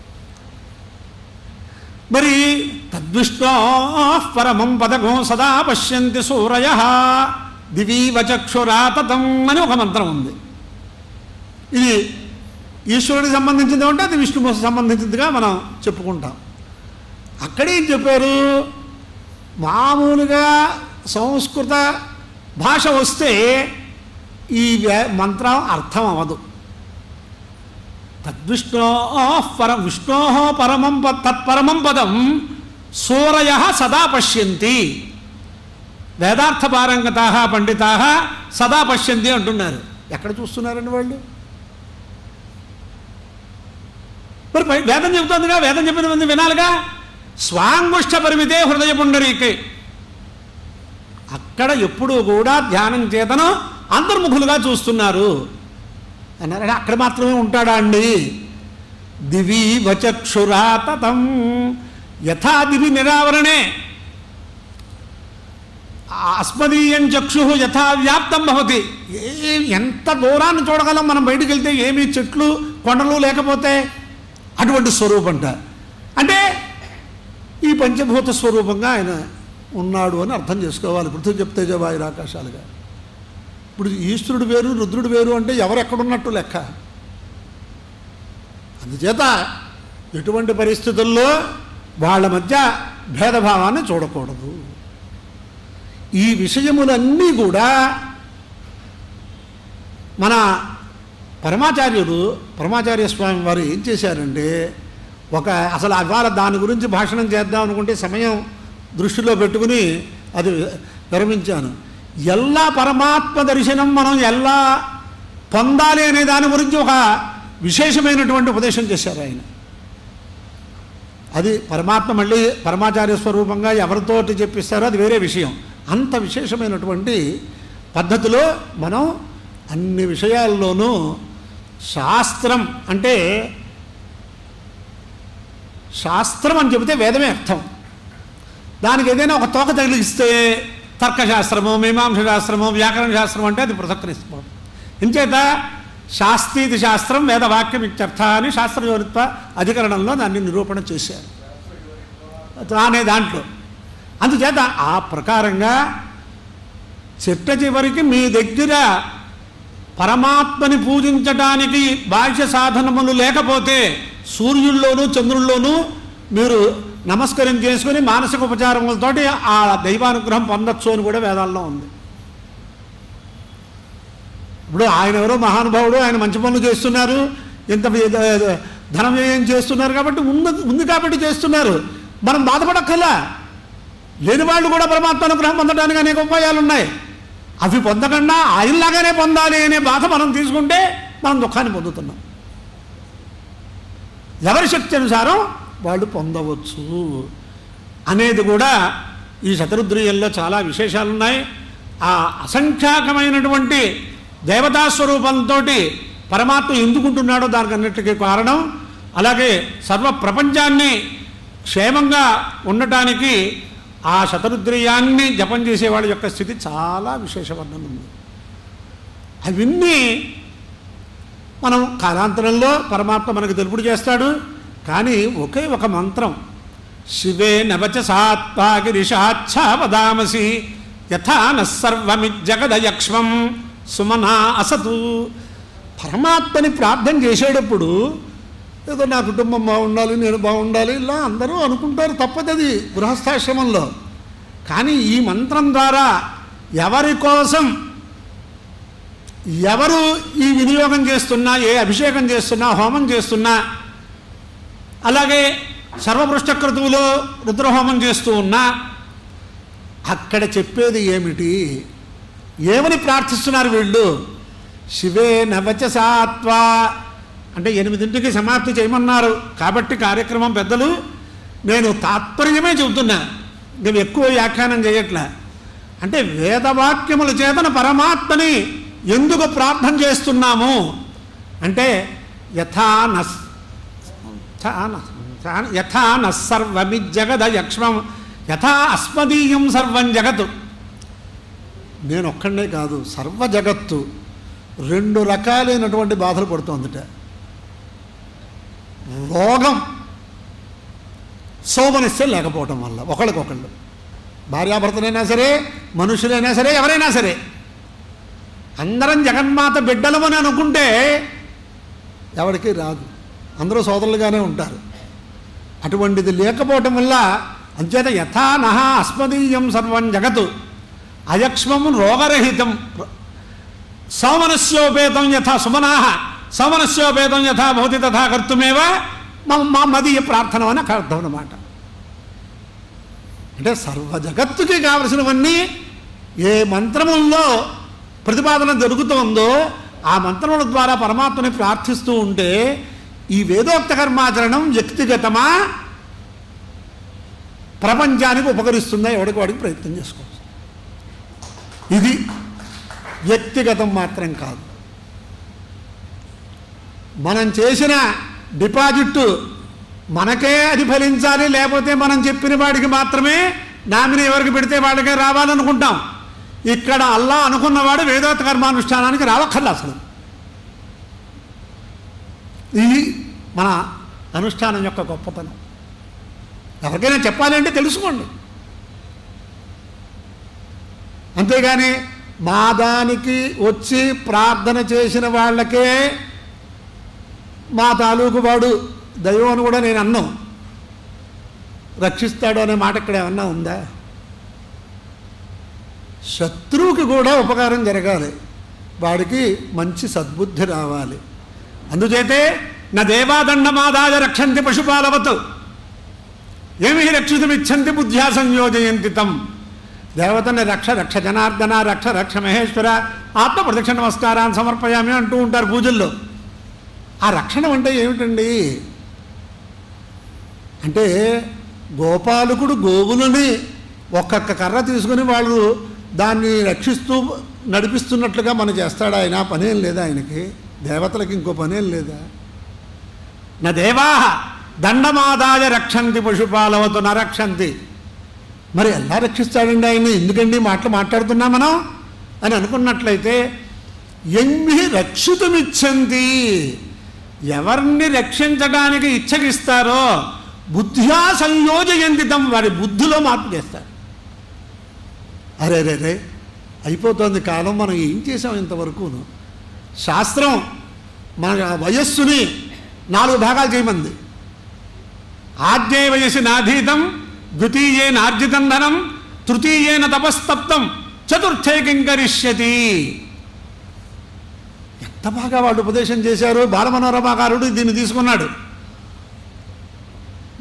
మరి తద్విష్ణో పరమం పదకం సదా పశ్యంతి సూరయ దివీవ చక్షురాతతం అని ఒక మంత్రం ఉంది ఇది ఈశ్వరుడికి సంబంధించింది ఉంటే అది విష్ణుమూర్తి సంబంధించిందిగా మనం చెప్పుకుంటాం అక్కడేం చెప్పారు మామూలుగా సంస్కృత భాష వస్తే ఈ వ్యా- మంత్రం అర్థం అవ్వదు తద్విష్ణో పర విష్ణో పరమం ప- తత్పరమం పదం సూరయ సదా పశ్యంతి వేదార్థ పారంగతా పండితా సదా పశ్యంతి అంటున్నారు ఎక్కడ చూస్తున్నారండి వాళ్ళు మరి పై- వేదం చెబుతోందిగా వేదం చెప్పిన మంది వినాలిగా స్వాంగుష్ట పరిమితే హృదయ పుండరీకి అక్కడ ఎప్పుడూ కూడా ధ్యానం చేతను అంతర్ముఖులుగా చూస్తున్నారు అన్నారు అక్కడ మాత్రమే ఉంటాడా అండి దివి వచక్షురాతతం యథా దివి నిరావరణే అస్మదీయం చక్షు యథా వ్యాప్తం భవతి ఏ ఎంత దూరాన్ని చూడగలం మనం బయటికి వెళ్తే ఏమీ చెట్లు కొండలు లేకపోతే అటువంటి స్వరూపంట అంటే ఈ పంచభూత స్వరూపంగా ఆయన ఉన్నాడు అని అర్థం చేసుకోవాలి పృథ్వీ చెప్తేజ వాయురు ఆకాశాలుగా ఇప్పుడు ఈశ్వరుడు వేరు రుద్రుడు వేరు అంటే ఎవరు ఎక్కడున్నట్టు లెక్క అందుచేత ఎటువంటి పరిస్థితుల్లో వాళ్ళ మధ్య భేదభావాన్ని చూడకూడదు ఈ విషయములన్నీ కూడా మన పరమాచార్యుడు పరమాచార్య స్వామి వారు ఏం చేశారంటే ఒక అసలు ఇవాళ దాని గురించి భాషణం చేద్దాం అనుకుంటే సమయం దృష్టిలో పెట్టుకుని అది విరమించాను ఎల్లా పరమాత్మ దర్శనం మనం ఎలా పొందాలి అనే దాని గురించి ఒక విశేషమైనటువంటి ఉపదేశం చేశారు ఆయన అది పరమాత్మ మళ్ళీ పరమాచార్య స్వరూపంగా ఎవరితోటి చెప్పిస్తారో అది వేరే విషయం అంత విశేషమైనటువంటి పద్ధతిలో మనం అన్ని విషయాల్లోనూ శాస్త్రం అంటే శాస్త్రం అని చెబితే వేదమే అర్థం దానికి ఏదైనా ఒక తోక తగిలిస్తే తర్కశాస్త్రము మీమాంస శాస్త్రము వ్యాకరణ శాస్త్రం అంటే అది పృథక్కరిస్తుంది ఇంచేత శాస్త్రీతి శాస్త్రం వేదవాక్యం ఇత్యర్థ అని శాస్త్రయోనిత్వ అధికరణంలో దాన్ని నిరూపణ చేశారు అనే దాంట్లో అందుచేత ఆ ప్రకారంగా చిట్ట చివరికి మీ దగ్గర పరమాత్మని పూజించటానికి బాహ్య సాధనములు లేకపోతే సూర్యుల్లోనూ చంద్రుల్లోనూ మీరు నమస్కారం చేసుకుని మానసిక ఉపచారములతోటి ఆ దైవానుగ్రహం పొందొచ్చు అని కూడా వేదాల్లో ఉంది ఇప్పుడు ఆయన ఎవరో మహానుభావుడు ఆయన మంచి పనులు చేస్తున్నారు ఇంత ధనం వ్యయం చేస్తున్నారు కాబట్టి ఉంది ఉంది కాబట్టి చేస్తున్నారు మనం బాధపడక్కర్లా లేని వాళ్ళు కూడా పరమాత్మ అనుగ్రహం పొందడానికి అనేక ఉపాయాలు ఉన్నాయి అవి పొందకుండా ఆయనలాగానే పొందాలి అనే బాధ మనం తీసుకుంటే మనం దుఃఖాన్ని పొందుతున్నాం ఎవరి శక్తి అనుసారం వాళ్ళు పొందవచ్చు అనేది కూడా ఈ శతరుద్రీయంలో చాలా విశేషాలు ఉన్నాయి ఆ అసంఖ్యాకమైనటువంటి దేవతా స్వరూపంతో పరమాత్మ ఎందుకుంటున్నాడో దానికి అన్నిటికీ కారణం అలాగే సర్వ ప్రపంచాన్ని క్షేమంగా ఉండటానికి ఆ శతరుద్రీయాన్ని జపం చేసే వాళ్ళ యొక్క స్థితి చాలా విశేషవర్ణన ఉంది అవన్నీ మనం కాలాంతరంలో పరమాత్మ మనకు తెలుపుడు చేస్తాడు కానీ ఒకే ఒక మంత్రం శివే నవచ సాత్వాగిరిషాచ్ఛా వదామసి యథా నస్సర్వమిజ్జగదయక్ష్మం సుమనా అసతు పరమాత్మని ప్రార్థన చేసేటప్పుడు ఏదో నా కుటుంబం బాగుండాలి నేను బాగుండాలి ఇలా అందరూ అనుకుంటారు తప్పదది గృహస్థాశ్రమంలో కానీ ఈ మంత్రం ద్వారా ఎవరి కోసం ఎవరు ఈ వినియోగం చేస్తున్నా ఏ అభిషేకం చేస్తున్నా హోమం చేస్తున్నా అలాగే సర్వపృష్ఠకృతువులో రుద్రహోమం చేస్తూ ఉన్నా అక్కడ చెప్పేది ఏమిటి ఏమని ప్రార్థిస్తున్నారు వీళ్ళు శివే నవచ సాత్వా అంటే ఎనిమిదింటికి సమాప్తి చేయమన్నారు కాబట్టి కార్యక్రమం పెద్దలు నేను తాత్పర్యమే చెబుతున్నా నేను ఎక్కువ వ్యాఖ్యానం చేయట్లే అంటే వేదవాక్యముల చేతన పరమాత్మని ఎందుకు ప్రార్థన చేస్తున్నాము అంటే యథా నస్ యథా నస్సర్వమి జగద యక్ష్మం యథా అస్మదీయం సర్వం జగత్ నేను ఒక్కడే కాదు సర్వ జగత్తు రెండు రకాలైనటువంటి బాధలు పడుతోందిట రోగం సోమనిస్తే లేకపోవటం వల్ల ఒకళ్ళకొకళ్ళు భార్యాభర్తలైనా సరే మనుషులైనా సరే ఎవరైనా సరే అందరం జగన్మాత బిడ్డలమని అనుకుంటే ఎవరికి రాదు అందరూ సోదరులుగానే ఉంటారు అటువంటిది లేకపోవటం వల్ల అంచేత యథా నహ అస్మదీయం సర్వం జగతు అయక్ష్మం రోగరహితం సౌమనస్యోపేతం యథా సుమనాహ సౌమనస్యోపేతం యథా భవతి తథా కర్తుమేవ మమ మా మదీయ ప్రార్థన అని అర్థం అన్నమాట అంటే సర్వ జగత్తుకి కావలసినవన్నీ ఏ మంత్రముల్లో ప్రతిపాదన జరుగుతోందో ఆ మంత్రముల ద్వారా పరమాత్మని ప్రార్థిస్తూ ఉంటే ఈ వేదోక్త కర్మాచరణం వ్యక్తిగతమా ప్రపంచానికి ఉపకరిస్తుందా ఎవడికి వాడికి ప్రయత్నం చేసుకోవచ్చు ఇది వ్యక్తిగతం మాత్రం కాదు మనం చేసిన డిపాజిట్ మనకే అది ఫలించాలి లేకపోతే మనం చెప్పిన వాడికి మాత్రమే నామిని ఎవరికి పెడితే వాళ్ళకే రావాలనుకుంటాం ఇక్కడ అల్లా అనుకున్నవాడు వేదోత్త కర్మానుష్ఠానానికి రావక్కర్లా అసలు ఇది మన అనుష్ఠానం యొక్క గొప్పతనం ఎవరికైనా చెప్పాలి అంటే తెలుసుకోండి అంతేగాని మా దానికి వచ్చి ప్రార్థన చేసిన వాళ్ళకే మా తాలూకు వాడు దైవం అని కూడా నేను అన్నాం రక్షిస్తాడు అనే మాట ఇక్కడ ఏమన్నా ఉందా శత్రువుకి కూడా ఉపకారం జరగాలి వాడికి మంచి సద్బుద్ధి రావాలి అందుచేతే నా దేవాదండమాదాయ రక్షంతి పశుపాలవత్ ఏమి రక్షితమిచ్చంతి బుద్ధ్యా సంయోజయంతి తం దేవతని రక్ష రక్ష జనార్దన రక్ష రక్ష మహేశ్వర ఆత్మ ప్రదక్షిణ నమస్కారాన్ని సమర్పయామి అంటూ ఉంటారు పూజల్లో ఆ రక్షణ అంటే ఏమిటండి అంటే గోపాలకుడు గోవులని ఒక్కొక్క కర్ర తీసుకుని వాళ్ళు దాన్ని రక్షిస్తూ నడిపిస్తున్నట్లుగా మనం చేస్తాడు ఆయన పనేం లేదా ఆయనకి దేవతలకి ఇంకో పనేం లేదా నా దేవా దండమాదాయ రక్షంతి పశుపాలవతు నరక్షంతి మరి ఎలా రక్షిస్తాడండి ఆయన ఎందుకండి మాటలు మాట్లాడుతున్నాం మనం అని అనుకున్నట్లయితే ఎన్ని రక్షితమిచ్చంది ఎవరిని రక్షించడానికి ఇచ్చగిస్తారో బుద్ధ్యా సంయోజయంతితం వారి బుద్ధిలో మార్పు చేస్తారు అరే రే రే అయిపోతుంది కాలం మనం ఏం చేసాం ఇంతవరకును శాస్త్రం మన వయస్సుని నాలుగు భాగాలు చేయమంది ఆద్యే వయసి నాధీతం ద్వితీయే నార్జితం ధనం తృతీయేన తపస్తప్తం చతుర్థే కింకరిష్యతి ఎంత బాగా వాళ్ళు ఉపదేశం చేశారు బాలమనోరమాకారుడు దీన్ని తీసుకున్నాడు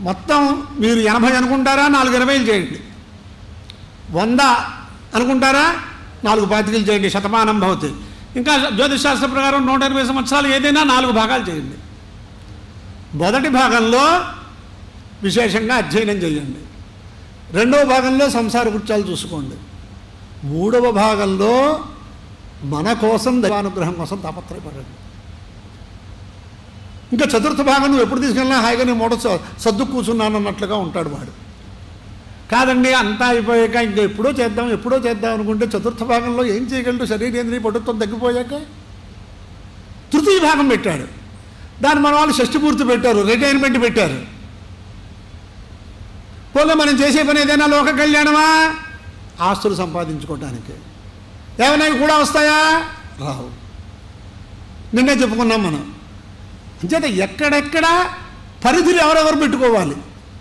మొత్తం మీరు ఎనభై అనుకుంటారా నాలుగు ఇరవైలు చేయండి వంద అనుకుంటారా నాలుగు పాతికలు చేయండి శతమానం భవతి ఇంకా జ్యోతిషాస్త్ర ప్రకారం నూట ఇరవై సంవత్సరాలు ఏదైనా నాలుగు భాగాలు చేయండి మొదటి భాగంలో విశేషంగా అధ్యయనం చేయండి రెండవ భాగంలో సంసార వృత్యాలు చూసుకోండి మూడవ భాగంలో మన కోసం దైవానుగ్రహం కోసం తాపత్రయపడండి ఇంకా చతుర్థ భాగం నువ్వు ఎప్పుడు తీసుకెళ్ళినా హాయిగా నేను మూడ స- సర్దు కూర్చున్నాను అన్నట్లుగా ఉంటాడు వాడు కాదండి అంతా అయిపోయాక ఇంకా ఎప్పుడో చేద్దాం ఎప్పుడో చేద్దాం అనుకుంటే చతుర్థ భాగంలో ఏం చేయగలడు శరీరేంద్రియ పటుత్వం తగ్గిపోయాక తృతీయ భాగం పెట్టాడు దాన్ని మన వాళ్ళు షష్టి పూర్తి పెట్టారు రిటైర్మెంట్ పెట్టారు పోలే మనం చేసే పని ఏదైనా లోక కళ్యాణమా ఆస్తులు సంపాదించుకోవటానికి ఏమైనా ఇవి కూడా వస్తాయా రావు నిన్నే చెప్పుకున్నాం మనం అంచేత ఎక్కడెక్కడ పరిధిని ఎవరెవరు పెట్టుకోవాలి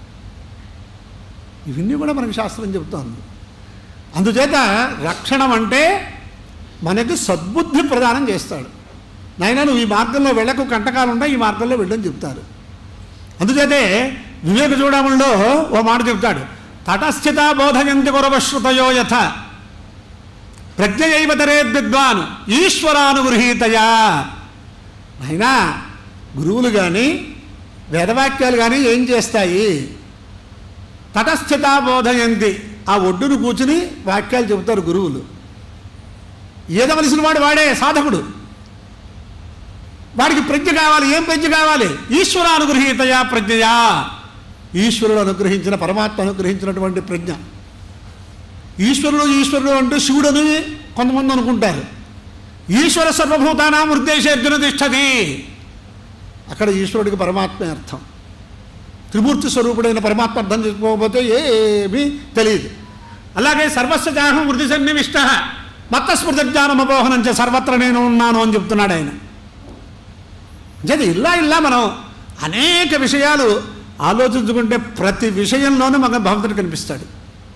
ఇవన్నీ కూడా మనకి శాస్త్రం చెబుతోంది అందుచేత రక్షణం అంటే మనకి సద్బుద్ధి ప్రదానం చేస్తాడు నాయన నువ్వు ఈ మార్గంలో వెళ్ళకు కంటకాలు ఉంటాయి ఈ మార్గంలో వెళ్ళని చెప్తారు అందుచేతే వివేక చూడముల్లో ఓ మాట చెప్తాడు తటస్థిత బోధయంతి గురవశ్రుతయో యథ ప్రజ్ఞయైవ తరేద్విద్వాన్ ఈశ్వరానుగృహీతయా అయినా గురువులు కానీ వేదవాక్యాలు కానీ ఏం చేస్తాయి తటస్థిత బోధయంతి ఆ ఒడ్డును కూర్చుని వాక్యాలు చెబుతారు గురువులు ఏదవలసిన వాడు వాడే సాధకుడు వాడికి ప్రజ్ఞ కావాలి ఏం ప్రజ్ఞ కావాలి ఈశ్వర అనుగ్రహీతయా ప్రజ్ఞయా ఈశ్వరుడు అనుగ్రహించిన పరమాత్మ అనుగ్రహించినటువంటి ప్రజ్ఞ ఈశ్వరుడు ఈశ్వరుడు అంటే శివుడని కొంతమంది అనుకుంటారు ఈశ్వర సర్వభూతానాం ఉద్దేశ అర్జున తిష్టది అక్కడ ఈశ్వరుడికి పరమాత్మ అర్థం త్రిమూర్తి స్వరూపుడైన పరమాత్మ అర్థం చేసుకోకపోతే ఏమీ తెలియదు అలాగే సర్వస్వ జాహం వృద్ధి సన్నివిష్ట మత్త స్మృతి జ్ఞానం అపోహనం చే సర్వత్ర నేను ఉన్నాను అని చెప్తున్నాడు ఆయన అంటే ఇలా ఇలా మనం అనేక విషయాలు ఆలోచించుకుంటే ప్రతి విషయంలోనూ మనకు భగవంతుడు కనిపిస్తాడు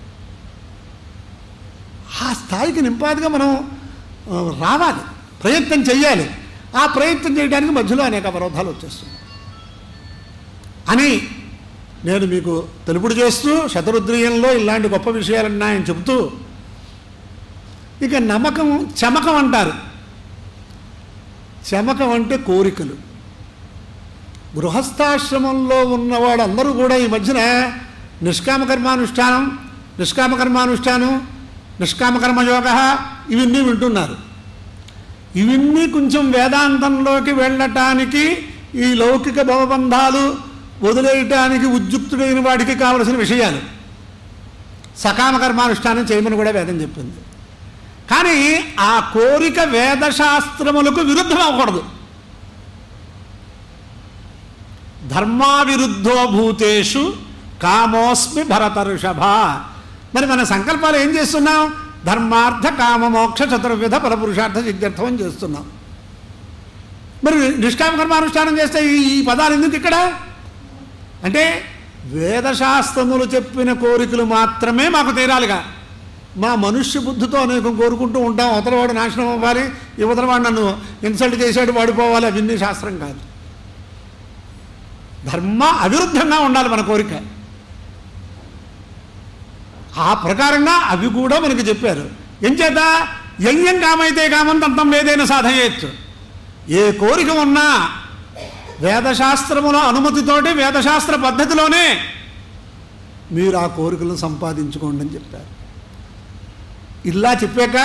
ఆ స్థాయికి నింపాదిగా మనం ఆ, రావాలి ప్రయత్నం చెయ్యాలి ఆ ప్రయత్నం చేయడానికి మధ్యలో అనేక అవరోధాలు వచ్చేస్తుంది అని నేను మీకు తెలుపుడు చేస్తూ శతరుద్రీయంలో ఇలాంటి గొప్ప విషయాలన్నీ ఆయన చెబుతూ ఇక నమ్మకం చమకం అంటారు చమకం అంటే కోరికలు గృహస్థాశ్రమంలో ఉన్నవాడు అందరూ కూడా ఈ మధ్యన నిష్కామ కర్మానుష్ఠానం నిష్కామ కర్మానుష్ఠానం నిష్కామ కర్మయోగ ఇవన్నీ వింటున్నారు ఇవన్నీ కొంచెం వేదాంతంలోకి వెళ్ళటానికి ఈ లౌకిక భవబంధాలు వదిలేయటానికి ఉద్యుక్తుడైన వాడికి కావలసిన విషయాలు సకామ కర్మానుష్ఠానం చేయమని కూడా వేదం చెప్పింది కానీ ఆ కోరిక వేదశాస్త్రములకు విరుద్ధం అవ్వకూడదు ధర్మావిరుద్ధో భూతేషు కామోస్మి భరత ఋషభ మరి మన సంకల్పాలు ఏం చేస్తున్నాం ధర్మార్థ కామ మోక్ష చతుర్విధ ఫలపురుషార్థ సిద్ధ్యర్థం అని చేస్తున్నాం మరి నిష్కామ కర్మానుష్ఠానం చేస్తే ఈ ఈ పదాలు ఎందుకు ఇక్కడ అంటే వేదశాస్త్రములు చెప్పిన కోరికలు మాత్రమే మాకు తీరాలిగా మా మనుష్య బుద్ధితో అనేకం కోరుకుంటూ ఉంటాం అవతలవాడు నాశనం అవ్వాలి యువతలవాడు నన్ను ఇన్సల్ట్ చేసాడు వాడిపోవాలి అవన్నీ శాస్త్రం కాదు ధర్మ అవిరుద్ధంగా ఉండాలి మన కోరిక ఆ ప్రకారంగా అవి కూడా మనకి చెప్పారు ఎంచేత యజ్ఞం కామైతే కామం తంతం ఏదైనా సాధయేచ్చు ఏ కోరిక ఉన్నా వేదశాస్త్రముల అనుమతితోటి వేదశాస్త్ర పద్ధతిలోనే మీరు ఆ కోరికలను సంపాదించుకోండి అని చెప్పారు ఇలా చెప్పాక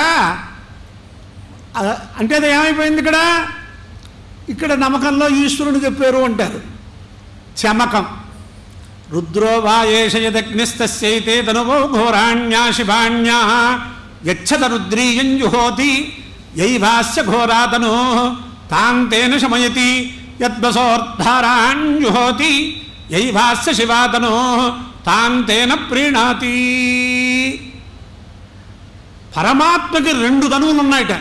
ఆ- అంటే అది ఏమైపోయింది ఇక్కడ ఇక్కడ నమ్మకంలో ఈశ్వరుని చెప్పారు అంటారు చమకం రుద్రో వా ఏషయదగ్నిస్తస్యైతే తనువో ఘోరాణ్యా శివాణ్యా గచ్చత రుద్రీయం జుహోతి యైవాస్య ఘోరాతను తాం తేన శమయతి యద్వసోర్ధారాణ్యుహోతి యైవాస్య శివాతను తాం తేన ప్రీణాతి పరమాత్మకి రెండు తనువులు ఉన్నాయట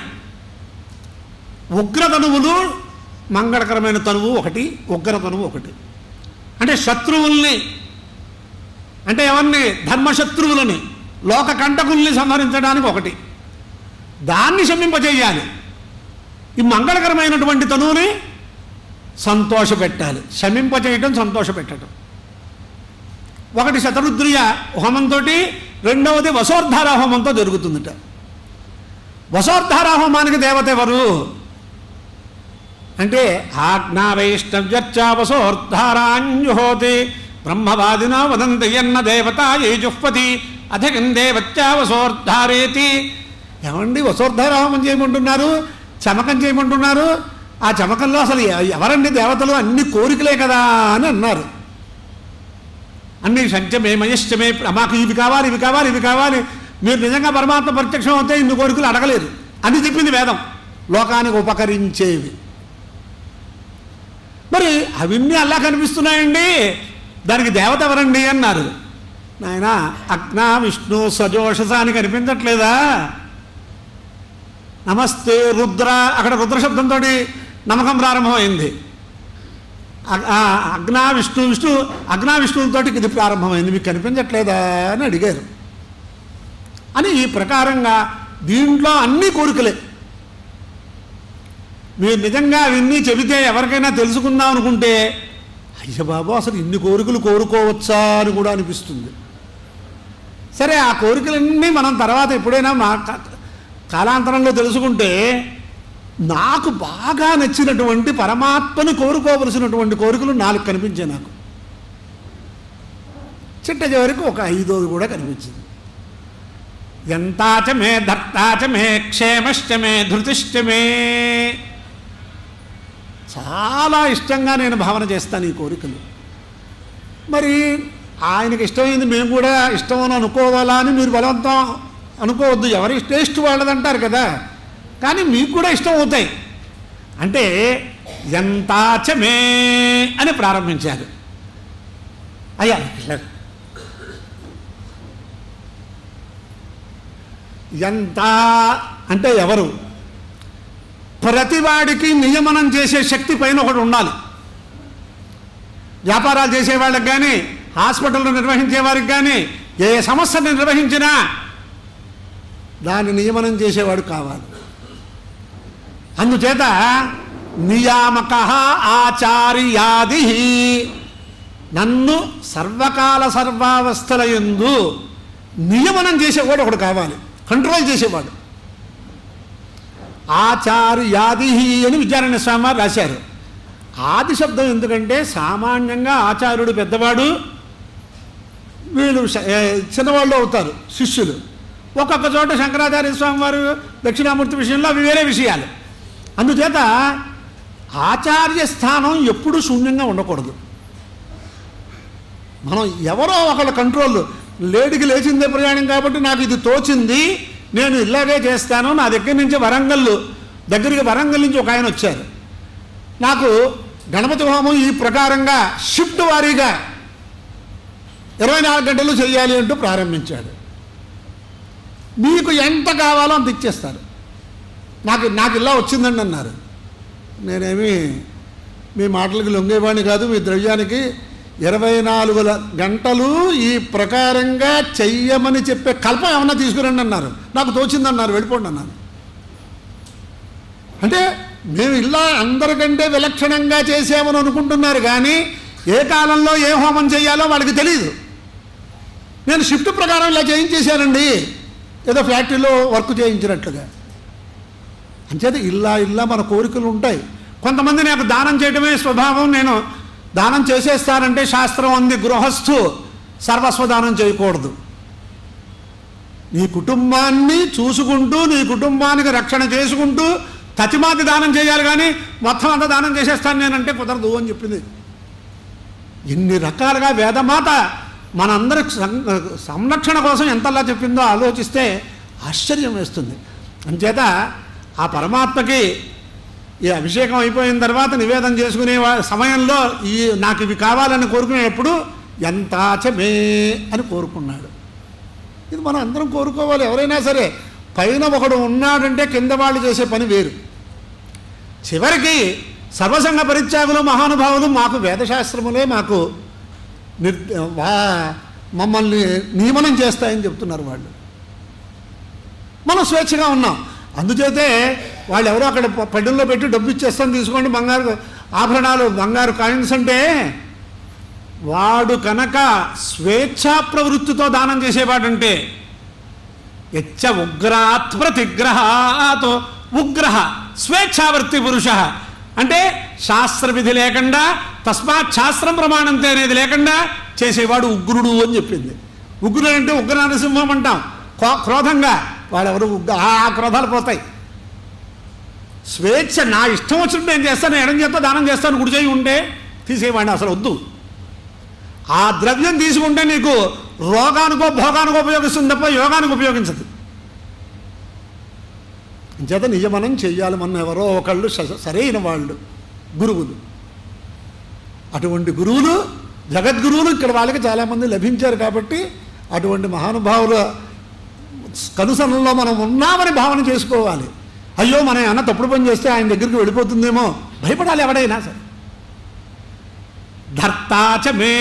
ఉగ్ర తనువులు మంగళకరమైన తనువు ఒకటి ఉగ్ర తనువు ఒకటి అంటే శత్రువుల్ని అంటే ఎవరిని ధర్మశత్రువులని లోక కంటకుల్ని సంహరించడానికి ఒకటి దాన్ని శమింపజేయాలి ఈ మంగళకరమైనటువంటి తనువుని సంతోషపెట్టాలి శమింపజేయటం సంతోషపెట్టడం ఒకటి శతరుద్రియ హోమంతో రెండవది వసోర్ధార హోమంతో జరుగుతుందిట వసోర్ధార హోమానికి దేవత ఎవరు అంటే ఆజ్ఞా వైష్ణవ్యర్చ వసోర్ధారాంజుహోతి బ్రహ్మవాదిన వదంతి ఎన్న దేవత ఏ జుహ్పతి అధికం దేవత్యా వసోర్ధారేతి ఏమండి వసోర్ధార హోమం చేయమంటున్నారు చమకం చేయమంటున్నారు ఆ చమకంలో అసలు ఎ- ఎవరండి దేవతలు అన్ని కోరికలే కదా అని అన్నారు అన్ని సంచమే మయశ్చమే మాకు ఇవి కావాలి ఇవి కావాలి ఇవి కావాలి మీరు నిజంగా పరమాత్మ ప్రత్యక్షం అవుతే ఇన్ని కోరికలు అడగలేరు అని చెప్పింది వేదం లోకానికి ఉపకరించేవి మరి అవన్నీ అలా కనిపిస్తున్నాయండి దానికి దేవత ఎవరండి అన్నారు నాయన అగ్నా విష్ణు సజోషస అని కనిపించట్లేదా నమస్తే రుద్ర అక్కడ రుద్ర శబ్దంతో నమ్మకం ప్రారంభమైంది అగ్- ఆ అగ్నా విష్ణు విష్ణు అగ్నా విష్ణువులతోటి ఇది ప్రారంభమైంది మీకు కనిపించట్లేదా అని అడిగారు అని ఈ ప్రకారంగా దీంట్లో అన్ని కోరికలే మీరు నిజంగా అవన్నీ చెబితే ఎవరికైనా తెలుసుకుందాం అనుకుంటే అయ్య బాబు అసలు ఇన్ని కోరికలు కోరుకోవచ్చా అని కూడా అనిపిస్తుంది సరే ఆ కోరికలన్నీ మనం తర్వాత ఎప్పుడైనా మా క- కాలాంతరంలో తెలుసుకుంటే నాకు బాగా నచ్చినటువంటి పరమాత్మని కోరుకోవలసినటువంటి కోరికలు నాలుగు కనిపించాయి నాకు చిట్ట చివరికి ఒక ఐదోది కూడా కనిపించింది ఎంతాచ మే దత్తాచ మే క్షేమశ్చ మే ధృతిశ్చ మే చాలా ఇష్టంగా నేను భావన చేస్తాను ఈ కోరికలు మరి ఆయనకి ఇష్టమైంది మేము కూడా ఇష్టం అని అనుకోవాలా అని మీరు బలవంతం అనుకోవద్దు ఎవరి టేస్ట్ వాళ్ళదంటారు కదా కానీ మీకు కూడా ఇష్టం అవుతాయి అంటే ఎంతాచమే అని ప్రారంభించారు అయ్యా ఎంత అంటే ఎవరు ప్రతివాడికి నియమనం చేసే శక్తి పైన ఒకటి ఉండాలి వ్యాపారాలు చేసేవాళ్ళకి కానీ హాస్పిటల్లో నిర్వహించే వారికి కానీ ఏ సమస్యను నిర్వహించినా దాన్ని నియమనం చేసేవాడు కావాలి అందుచేత నియామక ఆచార్యాది నన్ను సర్వకాల సర్వావస్థల ఎందు నియమనం చేసేవాడు ఒకడు కావాలి కంట్రోల్ చేసేవాడు ఆచార్యాది అని విద్యారణ్య స్వామి వారు రాశారు ఆది శబ్దం ఎందుకంటే సామాన్యంగా ఆచార్యుడు పెద్దవాడు వీళ్ళు శ- ఏ, చిన్నవాళ్ళు అవుతారు శిష్యులు ఒక్కొక్క చోట శంకరాచార్య స్వామి వారు దక్షిణామూర్తి విషయంలో అవి వేరే విషయాలు అందుచేత ఆచార్య స్థానం ఎప్పుడూ శూన్యంగా ఉండకూడదు మనం ఎవరో ఒకళ్ళ కంట్రోల్ లేడికి లేచిందే ప్రయాణం కాబట్టి నాకు ఇది తోచింది నేను ఇలాగే చేస్తాను నా దగ్గర నుంచి వరంగల్ దగ్గరికి వరంగల్ నుంచి ఒక ఆయన వచ్చారు నాకు గణపతి హోమం ఈ ప్రకారంగా షిఫ్ట్ వారీగా ఇరవై నాలుగు గంటలు చేయాలి అంటూ ప్రారంభించాడు మీకు ఎంత కావాలో అంత ఇచ్చేస్తారు నాకు నాకు ఇలా వచ్చిందండి అన్నారు నేనేమి మీ మాటలకి లొంగేవాడిని కాదు మీ ద్రవ్యానికి ఇరవై నాలుగు ల- గంటలు ఈ ప్రకారంగా చెయ్యమని చెప్పే కల్పం ఏమన్నా తీసుకురండి అన్నారు నాకు తోచిందన్నారు వెళ్ళిపోండి అన్నాను అంటే మేము ఇలా అందరికంటే విలక్షణంగా చేసామని అనుకుంటున్నారు కానీ ఏ కాలంలో ఏ హోమం చేయాలో వాళ్ళకి తెలియదు నేను షిఫ్ట్ ప్రకారం ఇలా చేయించేశానండి ఏదో ఫ్యాక్టరీలో వర్క్ చేయించినట్లుగా అంచేత ఇల్లా ఇల్లా మన కోరికలు ఉంటాయి కొంతమంది నాకు దానం చేయడమే స్వభావం నేను దానం చేసేస్తానంటే శాస్త్రం అంది గృహస్థు సర్వస్వ దానం చేయకూడదు నీ కుటుంబాన్ని చూసుకుంటూ నీ కుటుంబానికి రక్షణ చేసుకుంటూ తతిమాతి దానం చేయాలి కానీ మొత్తం అంతా దానం చేసేస్తాను నేనంటే కుదరదు అని చెప్పింది ఇన్ని రకాలుగా వేదమాత మనందరి సం- సంరక్షణ కోసం ఎంతలా చెప్పిందో ఆలోచిస్తే ఆశ్చర్యం వేస్తుంది అంచేత ఆ పరమాత్మకి ఈ అభిషేకం అయిపోయిన తర్వాత నివేదన చేసుకునే వా- సమయంలో ఈ నాకు ఇవి కావాలని కోరుకునేటప్పుడు ఎంత మే అని కోరుకున్నాడు ఇది మనం అందరం కోరుకోవాలి ఎవరైనా సరే పైన ఒకడు ఉన్నాడంటే కింద వాళ్ళు చేసే పని వేరు చివరికి సర్వసంగ పరిత్యాగులు మహానుభావులు మాకు వేదశాస్త్రములే మాకు నిర్ వా మమ్మల్ని నియమనం చేస్తాయని చెప్తున్నారు వాళ్ళు మనం స్వేచ్ఛగా ఉన్నాం అందుచేతే వాళ్ళు ఎవరో అక్కడ ప- పడ్డంలో పెట్టి డబ్బు ఇచ్చేస్తాను తీసుకోండి బంగారు ఆభరణాలు బంగారు కాయిన్స్ అంటే వాడు కనుక స్వేచ్ఛా ప్రవృత్తితో దానం చేసేవాడంటే యచ్చ ఉగ్రాత్ ప్రతిగ్రహాతో ఉగ్రహ స్వేచ్ఛావర్తి పురుష అంటే శాస్త్ర విధి లేకుండా తస్మాత్ శాస్త్రం ప్రమాణంతే అనేది లేకుండా చేసేవాడు ఉగ్రుడు అని చెప్పింది ఉగ్రుడు అంటే ఉగ్ర నరసింహం అంటాం క్రో- క్రోధంగా వాడెవరు ఉగ్ర ఆ క్రోధాలు పోతాయి స్వేచ్ఛ నా ఇష్టం వచ్చినట్టు నేను చేస్తాను ఎడం చేస్తా దానం చేస్తాను గుడి చేయి ఉంటే తీసేవాడిని అసలు వద్దు ఆ ద్రవ్యం తీసుకుంటే నీకు రోగానికో భోగానికో ఉపయోగిస్తుంది తప్ప యోగానికి ఉపయోగించదు చేత నియమనం చెయ్యాలి మన ఎవరో ఒకళ్ళు స- సరైన వాళ్ళు గురువులు అటువంటి గురువులు జగద్గురువులు ఇక్కడ వాళ్ళకి చాలామంది లభించారు కాబట్టి అటువంటి మహానుభావుల కనుసనలో మనం ఉన్నామని భావన చేసుకోవాలి అయ్యో మనం ఏమన్నా తప్పుడు పని చేస్తే ఆయన దగ్గరికి వెళ్ళిపోతుందేమో భయపడాలి ఎవడైనా సరే ధర్తాచ మే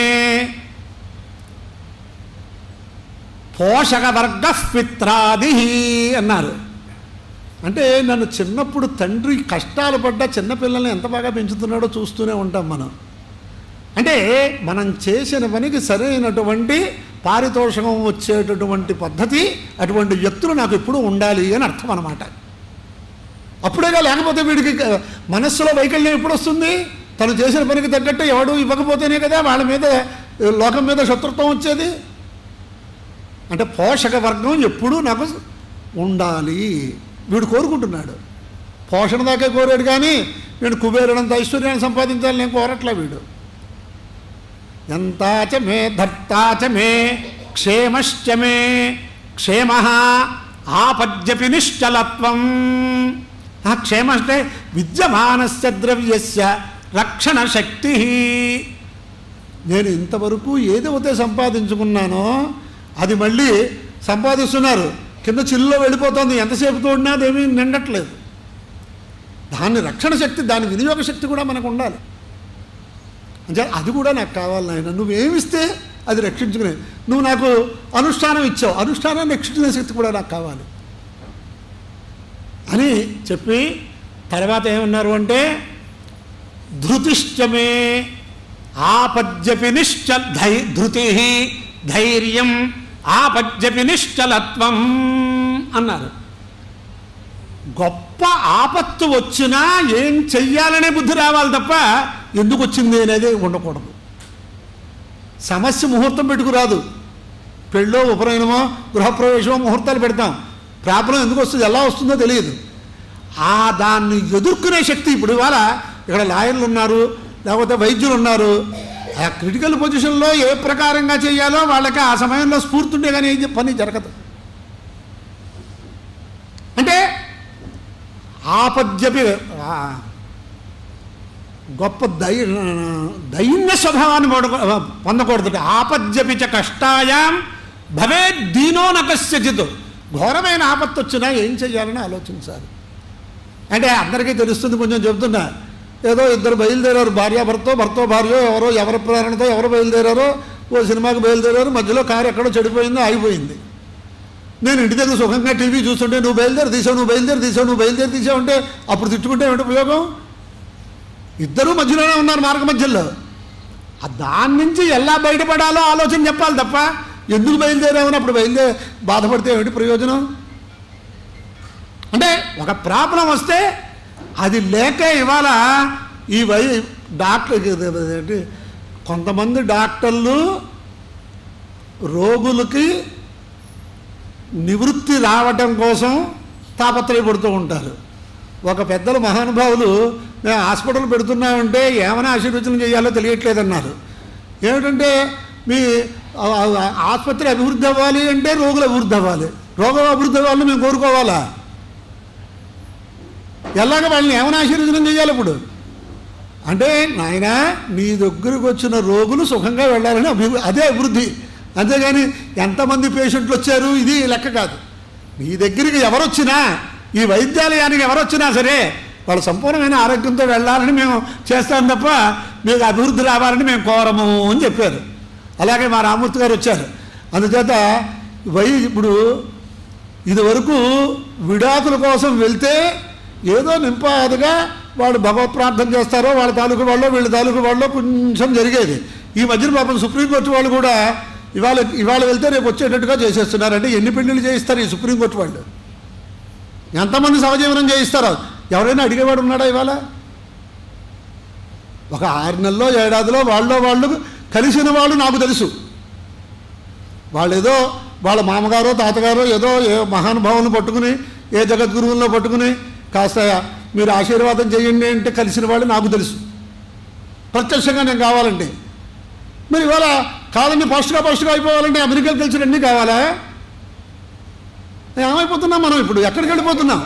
పోషకవర్గ పిత్రాది అన్నారు అంటే నన్ను చిన్నప్పుడు తండ్రి కష్టాలు పడ్డ చిన్నపిల్లల్ని ఎంత బాగా పెంచుతున్నాడో చూస్తూనే ఉంటాం మనం అంటే మనం చేసిన పనికి సరైనటువంటి పారితోషికం వచ్చేటటువంటి పద్ధతి అటువంటి వ్యక్తులు నాకు ఎప్పుడూ ఉండాలి అని అర్థం అనమాట అప్పుడేగా లేకపోతే వీడికి క- మనస్సులో వైకల్యం ఎప్పుడు వస్తుంది తను చేసిన పనికి తగ్గట్టు ఎవడు ఇవ్వకపోతేనే కదా వాళ్ళ మీద లోకం మీద శత్రుత్వం వచ్చేది అంటే పోషక వర్గం ఎప్పుడూ నాకు ఉండాలి వీడు కోరుకుంటున్నాడు పోషణ దాకే కోరాడు కానీ నేను కుబేరుడంత ఐశ్వర్యాన్ని సంపాదించాలి నేను కోరట్లే వీడు ఎంతాచ మే ధర్తాచ మే క్షేమశ్చ మే క్షేమ ఆపద్యపి నిశ్చలత్వం ఆ క్షేమ అంటే విద్యమానస్య ద్రవ్యస్య రక్షణ శక్తి నేను ఇంతవరకు ఏదైతే సంపాదించుకున్నానో అది మళ్ళీ సంపాదిస్తున్నారు కింద చిల్లులో వెళ్ళిపోతుంది ఎంతసేపు తోడినా అదేమీ నిండట్లేదు దాన్ని రక్షణ శక్తి దాని వినియోగ శక్తి కూడా మనకు ఉండాలి అంటే అది కూడా నాకు కావాలి నాయన నువ్వేమిస్తే అది రక్షించుకునే నువ్వు నాకు అనుష్ఠానం ఇచ్చావు అనుష్ఠానాన్ని రక్షించుకునే శక్తి కూడా నాకు కావాలి అని చెప్పి తర్వాత ఏమన్నారు అంటే ధృతిశ్చమే ఆపద్యపి నిశ్చల్ ధై ధృతి ధైర్యం ఆపద్యపి నిశ్చలత్వం అన్నారు గొప్ప ఆపత్తు వచ్చినా ఏం చెయ్యాలనే బుద్ధి రావాలి తప్ప ఎందుకు వచ్చింది అనేది ఉండకూడదు సమస్య ముహూర్తం పెట్టుకురాదు పెళ్ళో ఉపనయనమో గృహప్రవేశమో ముహూర్తాలు పెడతాం ప్రాబ్లం ఎందుకు వస్తుంది ఎలా వస్తుందో తెలియదు ఆ దాన్ని ఎదుర్కొనే శక్తి ఇప్పుడు ఇవాళ ఇక్కడ లాయర్లు ఉన్నారు లేకపోతే వైద్యులు ఉన్నారు ఆ క్రిటికల్ పొజిషన్లో ఏ ప్రకారంగా చేయాలో వాళ్ళకి ఆ సమయంలో స్ఫూర్తి ఉంటే కానీ ఏం పని జరగదు అంటే ఆపద్యపి ఆ, గొప్ప దై దైన్య స్వభావాన్ని పొడక- పొందకూడదు ఆపద్యపి చ కష్టాయాం భవే దీనో నకస్యచిత్ ఘోరమైన ఆపత్తు వచ్చినా ఏం చేయాలని ఆలోచించాలి అంటే అందరికీ తెలుస్తుంది కొంచెం చెప్తున్నా ఏదో ఇద్దరు బయలుదేరారు భార్యాభర్తో భర్తో భార్యో ఎవరో ఎవరి ప్రేరణతో ఎవరు బయలుదేరారో ఓ సినిమాకి బయలుదేరారు మధ్యలో కారు ఎక్కడో చెడిపోయిందో ఆగిపోయింది నేను ఇంటి దగ్గర సుఖంగా టీవీ చూస్తుంటే నువ్వు బయలుదేరి తీసావు నువ్వు బయలుదేరి తీసావు నువ్వు బయలుదేరి తీసావు అంటే అప్పుడు తిట్టుకుంటే ఏమిటి ఉపయోగం ఇద్దరూ మధ్యలోనే ఉన్నారు మార్గ మధ్యలో ఆ దాని నుంచి ఎలా బయటపడాలో ఆలోచన చెప్పాలి తప్ప ఎందుకు బయలుదేరామని అప్పుడు బయలుదేరి బాధపడితే ఏమిటి ప్రయోజనం అంటే ఒక ప్రాబ్లం వస్తే అది లేక ఇవాళ ఈ వై డాక్టర్ ఏంటి కొంతమంది డాక్టర్లు రోగులకి నివృత్తి రావటం కోసం తాపత్రయపడుతూ ఉంటారు ఒక పెద్దలు మహానుభావులు మేము హాస్పిటల్ పెడుతున్నామంటే ఏమైనా ఆశీర్వచనం చేయాలో తెలియట్లేదన్నారు ఏమిటంటే మీ ఆ, ఆ, ఆసుపత్రి అభివృద్ధి అవ్వాలి అంటే రోగులు అభివృద్ధి అవ్వాలి రోగం అభివృద్ధి అవ్వాలని మేము కోరుకోవాలా ఎలాగ వాళ్ళని ఏమైనా ఆశీర్వచనం చేయాలి ఇప్పుడు అంటే నాయన నీ దగ్గరకు వచ్చిన రోగులు సుఖంగా వెళ్ళాలని అభి అదే అభివృద్ధి అంతేగాని ఎంతమంది పేషెంట్లు వచ్చారు ఇది లెక్క కాదు నీ దగ్గరికి ఎవరు వచ్చినా ఈ వైద్యాలయానికి ఎవరు వచ్చినా సరే వాళ్ళు సంపూర్ణమైన ఆరోగ్యంతో వెళ్ళాలని మేము చేస్తాం తప్ప మీకు అభివృద్ధి రావాలని మేము కోరము అని చెప్పారు అలాగే మా రామూర్తి గారు వచ్చారు అందుచేత వై ఇప్పుడు ఇదివరకు విడాకుల కోసం వెళ్తే ఏదో నింపాదిగా వాళ్ళు భగవత్ ప్రార్థన చేస్తారో వాళ్ళ తాలూకు వాళ్ళు వీళ్ళ తాలూకు వాళ్ళు కొంచెం జరిగేది ఈ మధ్యన పాపం సుప్రీంకోర్టు వాళ్ళు కూడా ఇవాళ ఇవాళ వెళ్తే రేపు వచ్చేటట్టుగా చేసేస్తున్నారు అంటే ఎన్ని పెళ్ళిళ్ళు చేయిస్తారు ఈ సుప్రీంకోర్టు వాళ్ళు ఎంతమంది సహజీవనం చేయిస్తారో ఎవరైనా అడిగేవాడు ఉన్నాడా ఇవాళ ఒక ఆరు నెలలో ఏడాదిలో వాళ్ళలో వాళ్ళు కలిసిన వాళ్ళు నాకు తెలుసు వాళ్ళు ఏదో వాళ్ళ మామగారో తాతగారో ఏదో ఏ మహానుభావులను పట్టుకుని ఏ జగద్గురువులను పట్టుకుని కాస్త మీరు ఆశీర్వాదం చేయండి అంటే కలిసిన వాళ్ళు నాకు తెలుసు ప్రత్యక్షంగా నేను కావాలంటే మరి ఇవాళ కాదండి ఫాస్ట్గా ఫాస్ట్గా అయిపోవాలంటే అమెరికాకి తెలిసిన అన్నీ కావాలా ఏమైపోతున్నాం మనం ఇప్పుడు ఎక్కడికి వెళ్ళిపోతున్నాం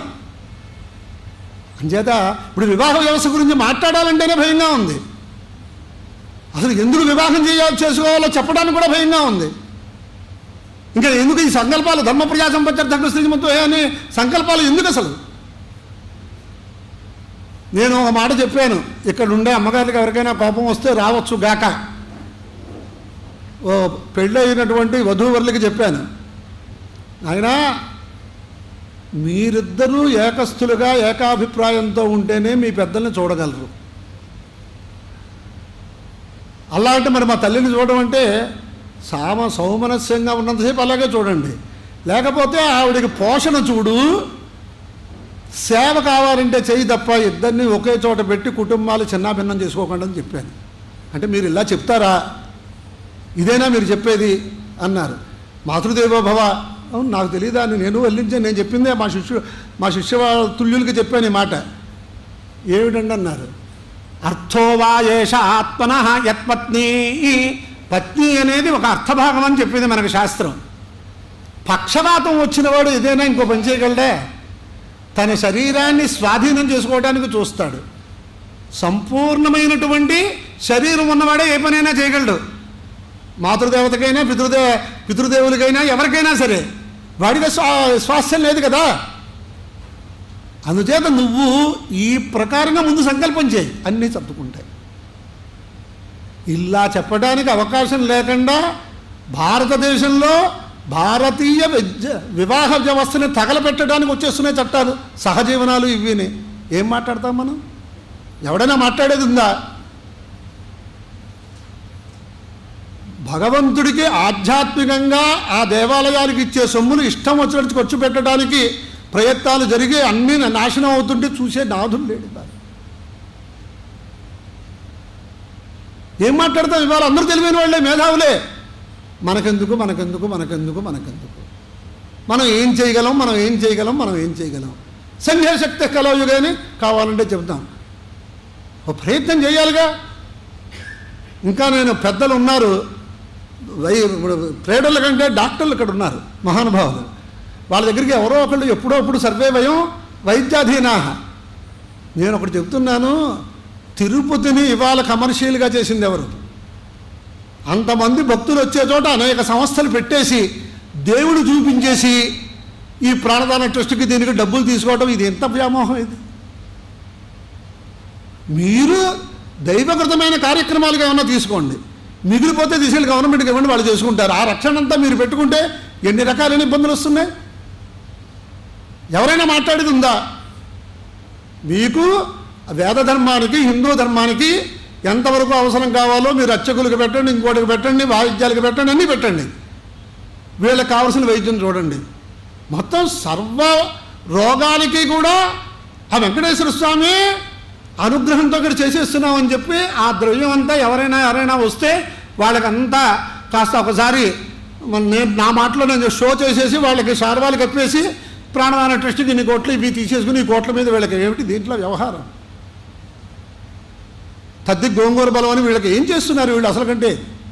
అంచేత ఇప్పుడు వివాహ వ్యవస్థ గురించి మాట్లాడాలంటేనే భయంగా ఉంది అసలు ఎందుకు వివాహం చేయాలి చేసుకోవాలో చెప్పడానికి కూడా భయంగా ఉంది ఇంకా ఎందుకు ఈ సంకల్పాలు ధర్మ ప్రజా సంపత్తి ధర్మ శ్రీమంతో అనే సంకల్పాలు ఎందుకు అసలు నేను ఒక మాట చెప్పాను ఇక్కడ ఉండే అమ్మగారికి ఎవరికైనా కోపం వస్తే రావచ్చు గాక ఓ పెళ్ళి అయినటువంటి వధూవరులకి చెప్పాను ఆయన మీరిద్దరూ ఏకస్థులుగా ఏకాభిప్రాయంతో ఉంటేనే మీ పెద్దల్ని చూడగలరు అలాంటి మరి మా తల్లిని చూడడం అంటే సామ సౌమనస్యంగా ఉన్నంతసేపు అలాగే చూడండి లేకపోతే ఆవిడికి పోషణ చూడు సేవ కావాలంటే చెయ్యి తప్ప ఇద్దరిని ఒకే చోట పెట్టి కుటుంబాలు చిన్నాభిన్నం చేసుకోకుండా అని చెప్పాను అంటే మీరు ఇలా చెప్తారా ఇదేనా మీరు చెప్పేది అన్నారు మాతృదేవో భవ అవును నాకు తెలియదా అని నేను వెళ్ళించాను నేను చెప్పిందే మా శిష్యు మా శిష్య తుల్యులకి చెప్పాను ఈ మాట ఏమిటండి అన్నారు అర్థోవా ఏష ఆత్మన యత్పత్ని పత్ని అనేది ఒక అర్థభాగం అని చెప్పింది మనకు శాస్త్రం పక్షపాతం వచ్చినవాడు ఇదేనా ఇంకో పని చేయగలడే తన శరీరాన్ని స్వాధీనం చేసుకోవడానికి చూస్తాడు సంపూర్ణమైనటువంటి శరీరం ఉన్నవాడే ఏ పనైనా చేయగలడు మాతృదేవతకైనా పితృదే పితృదేవులకైనా ఎవరికైనా సరే వాడికి స్వా స్వాస్థ్యం లేదు కదా అందుచేత నువ్వు ఈ ప్రకారంగా ముందు సంకల్పం చేయి అన్నీ సర్దుకుంటాయి ఇలా చెప్పడానికి అవకాశం లేకుండా భారతదేశంలో భారతీయ విద్య వివాహ వ్యవస్థని తగలపెట్టడానికి వచ్చేస్తున్నాయి చట్టాలు సహజీవనాలు ఇవిని ఏం మాట్లాడతాం మనం ఎవడైనా మాట్లాడేది ఉందా భగవంతుడికి ఆధ్యాత్మికంగా ఆ దేవాలయానికి ఇచ్చే సొమ్ములు ఇష్టం వచ్చినట్టు ఖర్చు పెట్టడానికి ప్రయత్నాలు జరిగి అన్నీ నాశనం అవుతుంటే చూసే నాథుడు లేడు ఇవాళ. ఏం మాట్లాడతాం ఇవాళ అందరూ తెలివైన వాళ్ళే మేధావులే మనకెందుకు మనకెందుకు మనకెందుకు మనకెందుకు మనం ఏం చేయగలం మనం ఏం చేయగలం మనం ఏం చేయగలం సంఘశక్తి కలయుగాని కావాలంటే చెబుతాం ఓ ప్రయత్నం చేయాలిగా ఇంకా నేను పెద్దలు ఉన్నారు వై ఇప్పుడు ట్రేడర్ల కంటే డాక్టర్లు ఇక్కడ ఉన్నారు మహానుభావులు వాళ్ళ దగ్గరికి ఎవరో ఒకళ్ళు ఎప్పుడో అప్పుడు సర్వే భయం వైద్యాధీనా నేను ఒకటి చెప్తున్నాను తిరుపతిని ఇవాళ కమర్షియల్గా చేసింది ఎవరు అంతమంది భక్తులు వచ్చే చోట అనేక సంస్థలు పెట్టేసి దేవుడు చూపించేసి ఈ ప్రాణదాన ట్రస్ట్కి దీనికి డబ్బులు తీసుకోవడం ఇది ఎంత వ్యామోహం ఇది మీరు దైవకృతమైన కార్యక్రమాలుగా ఏమన్నా తీసుకోండి మిగిలిపోతే తీసుకెళ్ళి గవర్నమెంట్కి ఇవ్వండి వాళ్ళు చేసుకుంటారు ఆ రక్షణ అంతా మీరు పెట్టుకుంటే ఎన్ని రకాలైన ఇబ్బందులు వస్తున్నాయి ఎవరైనా మాట్లాడేది ఉందా మీకు వేద ధర్మానికి హిందూ ధర్మానికి ఎంతవరకు అవసరం కావాలో మీరు అర్చకులకు పెట్టండి ఇంకోటికి పెట్టండి వాయిద్యాలకు పెట్టండి అన్నీ పెట్టండి వీళ్ళకి కావాల్సిన వైద్యం చూడండి మొత్తం సర్వ రోగాలకి కూడా ఆ వెంకటేశ్వర స్వామి అనుగ్రహంతో ఇక్కడ చేసేస్తున్నామని చెప్పి ఆ ద్రవ్యం అంతా ఎవరైనా ఎవరైనా వస్తే వాళ్ళకంతా కాస్త ఒకసారి మన- నేను నా మాటలో నేను షో చేసేసి వాళ్ళకి శార్వాలు కప్పేసి ప్రాణదాన ట్రస్ట్కి ఇన్ని కోట్లు ఇవి తీసేసుకుని ఈ కోట్ల మీద వీళ్ళకి ఏమిటి దీంట్లో వ్యవహారం తద్ది గోంగూర బలం అని వీళ్ళకి ఏం చేస్తున్నారు వీళ్ళు అసలు కంటే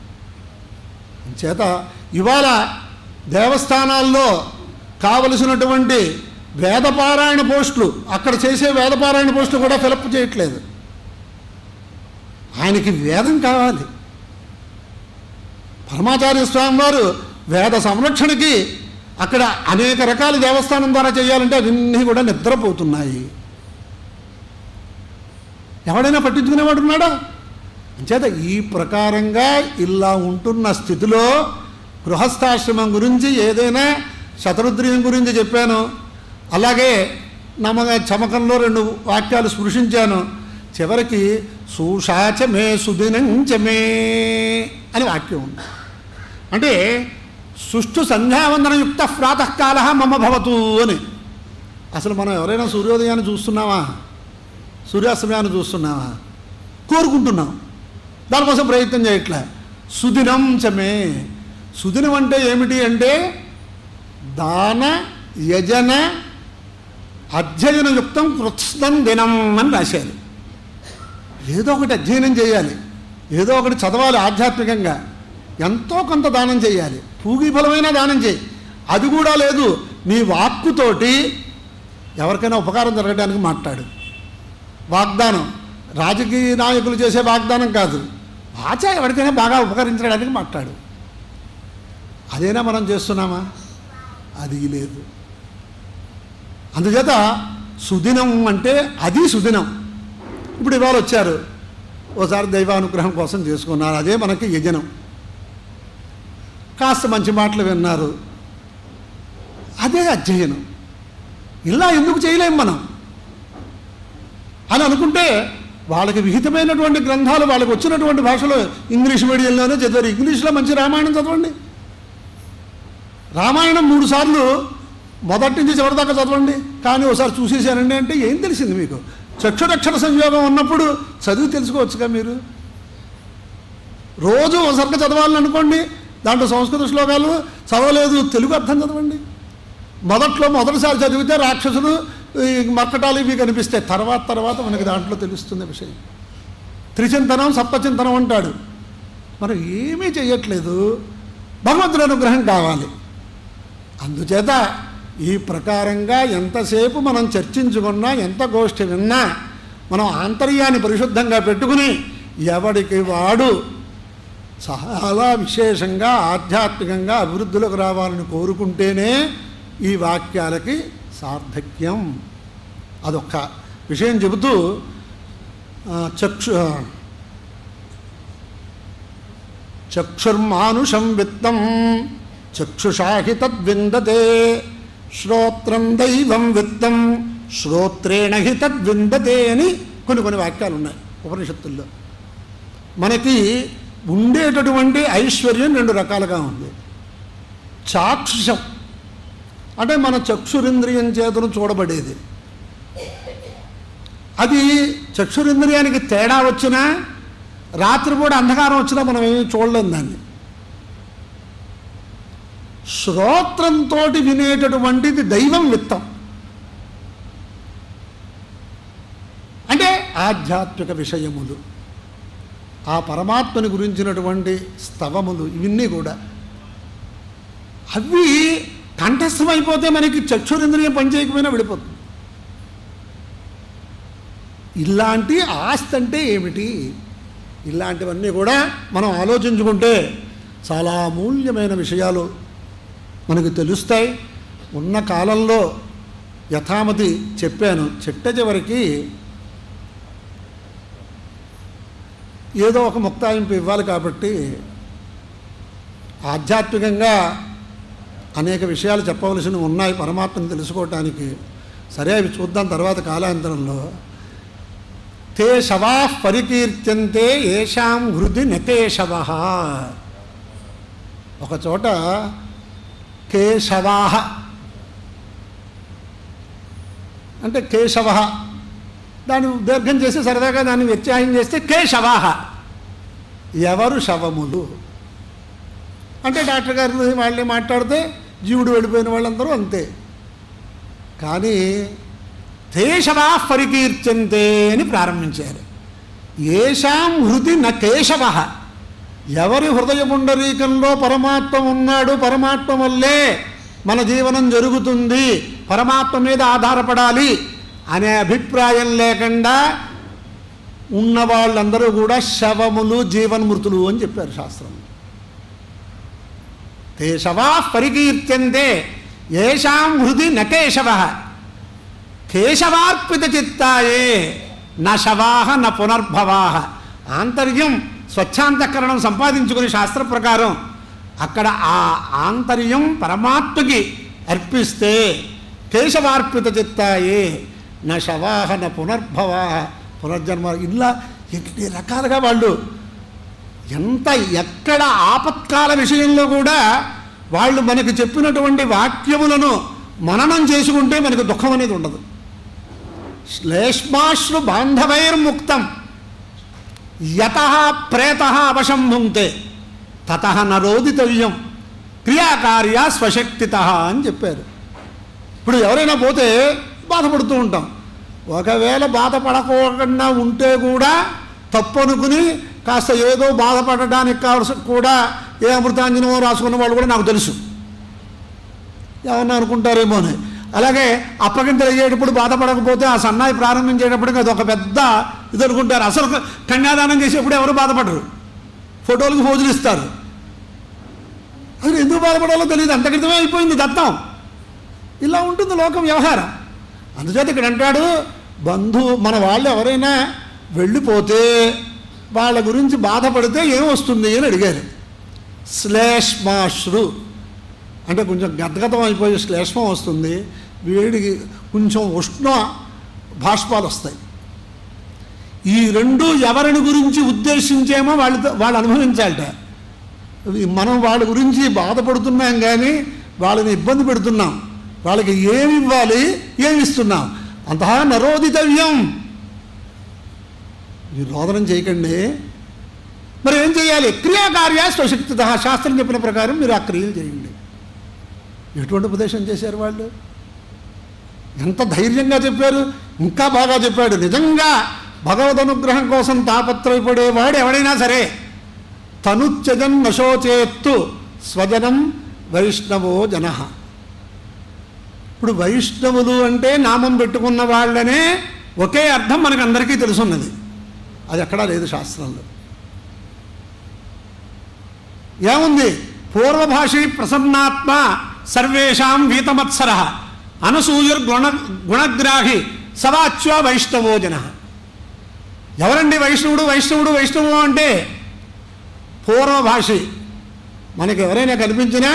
చేత ఇవాళ దేవస్థానాల్లో కావలసినటువంటి వేదపారాయణ పోస్టులు అక్కడ చేసే వేదపారాయణ పోస్టులు కూడా ఫిలప్ చేయట్లేదు ఆయనకి వేదం కావాలి పరమాచార్య స్వామి వారు వేద సంరక్షణకి అక్కడ అనేక రకాల దేవస్థానం ద్వారా చేయాలంటే అవన్నీ కూడా నిద్రపోతున్నాయి ఎవడైనా పట్టించుకునేవాడు ఉన్నాడా అంచేత ఈ ప్రకారంగా ఇలా ఉంటున్న స్థితిలో గృహస్థాశ్రమం గురించి ఏదైనా శతరుద్రియం గురించి చెప్పాను అలాగే నమ్మక చమకంలో రెండు వాక్యాలు స్పృశించాను చివరికి సూషాచమే సుదినంచమే అని వాక్యం ఉంది అంటే సుష్టు సంధ్యావందనయుక్త ప్రాతకాల మమ భవతు అని అసలు మనం ఎవరైనా సూర్యోదయాన్ని చూస్తున్నావా సూర్యాస్తమయాన్ని చూస్తున్నావా కోరుకుంటున్నాం దానికోసం ప్రయత్నం చేయట్లే సుదినం చమే సుదినం అంటే ఏమిటి అంటే దాన యజన అధ్యయనయుక్తం కృత్స్నం దినం అని రాశారు ఏదో ఒకటి అధ్యయనం చేయాలి ఏదో ఒకటి చదవాలి ఆధ్యాత్మికంగా ఎంతో కొంత దానం చేయాలి పూగి ఫలమైన దానం చేయి అది కూడా లేదు నీ వాక్కుతోటి ఎవరికైనా ఉపకారం జరగడానికి మాట్లాడు వాగ్దానం రాజకీయ నాయకులు చేసే వాగ్దానం కాదు వాచ ఎవరికైనా బాగా ఉపకరించడానికి మాట్లాడు అదేనా మనం చేస్తున్నామా అది లేదు అందుచేత సుదినం అంటే అది సుదినం ఇప్పుడు ఇవాళ వచ్చారు ఓసారి దైవానుగ్రహం కోసం చేసుకున్నారు అదే మనకి యజనం కాస్త మంచి మాటలు విన్నారు అదే అధ్యయనం ఇలా ఎందుకు చేయలేం మనం అని అనుకుంటే వాళ్ళకి విహితమైనటువంటి గ్రంథాలు వాళ్ళకి వచ్చినటువంటి భాషలో ఇంగ్లీష్ మీడియంలోనే చదివారు ఇంగ్లీష్లో మంచి రామాయణం చదవండి రామాయణం మూడు సార్లు మొదటి నుంచి చివరి దాకా చదవండి కానీ ఒకసారి చూసేసానండి అంటే ఏం తెలిసింది మీకు చక్షురక్షర సంయోగం ఉన్నప్పుడు చదివి తెలుసుకోవచ్చుగా మీరు రోజు ఒకసారిగా చదవాలని అనుకోండి దాంట్లో సంస్కృత శ్లోకాలు చదవలేదు తెలుగు అర్థం చదవండి మొదట్లో మొదటిసారి చదివితే రాక్షసులు ఈ మర్కటాలు ఇవి కనిపిస్తాయి తర్వాత తర్వాత మనకి దాంట్లో తెలుస్తుంది విషయం త్రిచింతనం సప్తచింతనం అంటాడు మనం ఏమీ చేయట్లేదు భగవంతుడి అనుగ్రహం కావాలి అందుచేత ఈ ప్రకారంగా ఎంతసేపు మనం చర్చించుకున్నా ఎంత గోష్ఠి విన్నా మనం ఆంతర్యాన్ని పరిశుద్ధంగా పెట్టుకుని ఎవడికి వాడు చాలా విశేషంగా ఆధ్యాత్మికంగా అభివృద్ధిలోకి రావాలని కోరుకుంటేనే ఈ వాక్యాలకి సార్థక్యం అదొక్క విషయం చెబుతూ ఆ, చక్షు చక్షుర్మానుషం విత్తం చక్షుషాహి తద్విందతే శ్రోత్రం దైవం విత్తం శ్రోత్రేణ హి తద్విందతే అని కొన్ని కొన్ని వాక్యాలు ఉన్నాయి ఉపనిషత్తుల్లో మనకి ఉండేటటువంటి ఐశ్వర్యం రెండు రకాలుగా ఉంది చాక్షుషం అంటే మన చక్షురింద్రియం చేతను చూడబడేది అది చక్షురింద్రియానికి తేడా వచ్చినా రాత్రిపూట అంధకారం వచ్చినా మనం ఏమీ చూడలేం దాన్ని శ్రోత్రంతో వినేటటువంటిది దైవం విత్తం అంటే ఆధ్యాత్మిక విషయములు ఆ పరమాత్మని గురించినటువంటి స్తవములు ఇవన్నీ కూడా అవి కంఠస్థమైపోతే మనకి చక్షురింద్రియం పనిచేయకపోయినా విడిపోతుంది ఇలాంటి ఆస్తి అంటే ఏమిటి ఇలాంటివన్నీ కూడా మనం ఆలోచించుకుంటే చాలా అమూల్యమైన విషయాలు మనకు తెలుస్తాయి ఉన్న కాలంలో యథామతి చెప్పాను చిట్ట చివరికి ఏదో ఒక ముక్తాయింపు ఇవ్వాలి కాబట్టి ఆధ్యాత్మికంగా అనేక విషయాలు చెప్పవలసినవి ఉన్నాయి పరమాత్మను తెలుసుకోవటానికి సరే అవి చూద్దాం తర్వాత కాలాంతరంలో తే శవా పరికీర్త్యంతే ఏషాం హృది నతేశవ ఒక చోట కేశవాహ అంటే కేశవ దాన్ని దీర్ఘం చేసి సరదాగా దాన్ని వ్యత్యాసం చేస్తే కేశవాహ ఎవరు శవములు అంటే డాక్టర్ గారు వాళ్ళే మాట్లాడితే జీవుడు వెళ్ళిపోయిన వాళ్ళందరూ అంతే కానీ కేశవా పరికీర్త్యంతే అని ప్రారంభించారు ఏషాం హృది న కేశవ ఎవరి హృదయ పుండరీకంలో పరమాత్మ ఉన్నాడు పరమాత్మ వల్లే మన జీవనం జరుగుతుంది పరమాత్మ మీద ఆధారపడాలి అనే అభిప్రాయం లేకుండా ఉన్న వాళ్ళందరూ కూడా శవములు జీవన్మృతులు అని చెప్పారు శాస్త్రం తే శవా పరికీర్త్యంతే ఏషాం హృది నకేశవ కేశవార్పిత చిత్తాయే న శవాహ న పునర్భవాహ ఆంతర్యం స్వచ్ఛాంతకరణం సంపాదించుకుని శాస్త్ర ప్రకారం అక్కడ ఆ ఆంతర్యం పరమాత్మకి అర్పిస్తే కేశవార్పిత చిత్తాయే న శవాహ న పునర్భవాహ పునర్జన్మ ఇలా ఎన్ని రకాలుగా వాళ్ళు ఎంత ఎక్కడ ఆపత్కాల విషయంలో కూడా వాళ్ళు మనకు చెప్పినటువంటి వాక్యములను మననం చేసుకుంటే మనకు దుఃఖం అనేది ఉండదు శ్లేష్మాశ్రు బాంధవైర్ముక్తం యత ప్రేత అవశం భుంక్తే తత నరోదితవ్యం క్రియాకార్య స్వశక్తిత అని చెప్పారు ఇప్పుడు ఎవరైనా పోతే బాధపడుతూ ఉంటాం ఒకవేళ బాధపడకుండా ఉంటే కూడా తప్పు అనుకుని కాస్త ఏదో బాధపడడానికి కావలసి కూడా ఏ అమృతాంజనమో రాసుకున్న వాళ్ళు కూడా నాకు తెలుసు ఏమన్నా అనుకుంటారేమో అని అలాగే అప్పగింతలు అయ్యేటప్పుడు బాధపడకపోతే ఆ సన్నాయి ప్రారంభించేటప్పటికి అది ఒక పెద్ద ఇది అనుకుంటారు అసలు కన్యాదానం చేసేప్పుడు ఎవరు బాధపడరు ఫోటోలకు పోజులు ఇస్తారు అది ఎందుకు బాధపడాలో తెలియదు అంత క్రితమే అయిపోయింది దత్తం ఇలా ఉంటుంది లోకం వ్యవహారం అందుచేత ఇక్కడ అంటాడు బంధు మన వాళ్ళు ఎవరైనా వెళ్ళిపోతే వాళ్ళ గురించి బాధపడితే ఏం వస్తుంది అని అడిగారు శ్లేష్మాశ్రు అంటే కొంచెం గద్గతం అయిపోయి శ్లేష్మం వస్తుంది వేడికి కొంచెం ఉష్ణ భాష్పాలు వస్తాయి ఈ రెండు ఎవరిని గురించి ఉద్దేశించేమో వాళ్ళతో వాళ్ళు అనుభవించాలట ఇవి మనం వాళ్ళ గురించి బాధపడుతున్నాం కానీ వాళ్ళని ఇబ్బంది పెడుతున్నాం వాళ్ళకి ఏమి ఇవ్వాలి ఏమి ఇస్తున్నాం అంతహా నరోదితవ్యం ఈ రోదనం చేయకండి మరి ఏం చేయాలి క్రియాకార్య స్వశక్తిత శాస్త్రం చెప్పిన ప్రకారం మీరు ఆ క్రియలు చేయండి ఎటువంటి ఉపదేశం చేశారు వాళ్ళు ఎంత ధైర్యంగా చెప్పారు ఇంకా బాగా చెప్పాడు నిజంగా భగవద్ అనుగ్రహం కోసం తాపత్రయపడేవాడు ఎవడైనా సరే తనుత్యజన్ నశోచేత్తు స్వజనం వైష్ణవో జన ఇప్పుడు వైష్ణవులు అంటే నామం పెట్టుకున్న వాళ్ళనే ఒకే అర్థం మనకు అందరికీ తెలుసున్నది అది ఎక్కడా లేదు శాస్త్రంలో ఏముంది పూర్వభాషి ప్రసన్నాత్మ సర్వేషాం వీతమత్సర అనసూయుర్గుణ గుణగ్రాహి సవాచ్వ వైష్ణవో జన ఎవరండి వైష్ణవుడు వైష్ణవుడు వైష్ణవుడు అంటే పూర్వభాషి మనకి ఎవరైనా కనిపించినా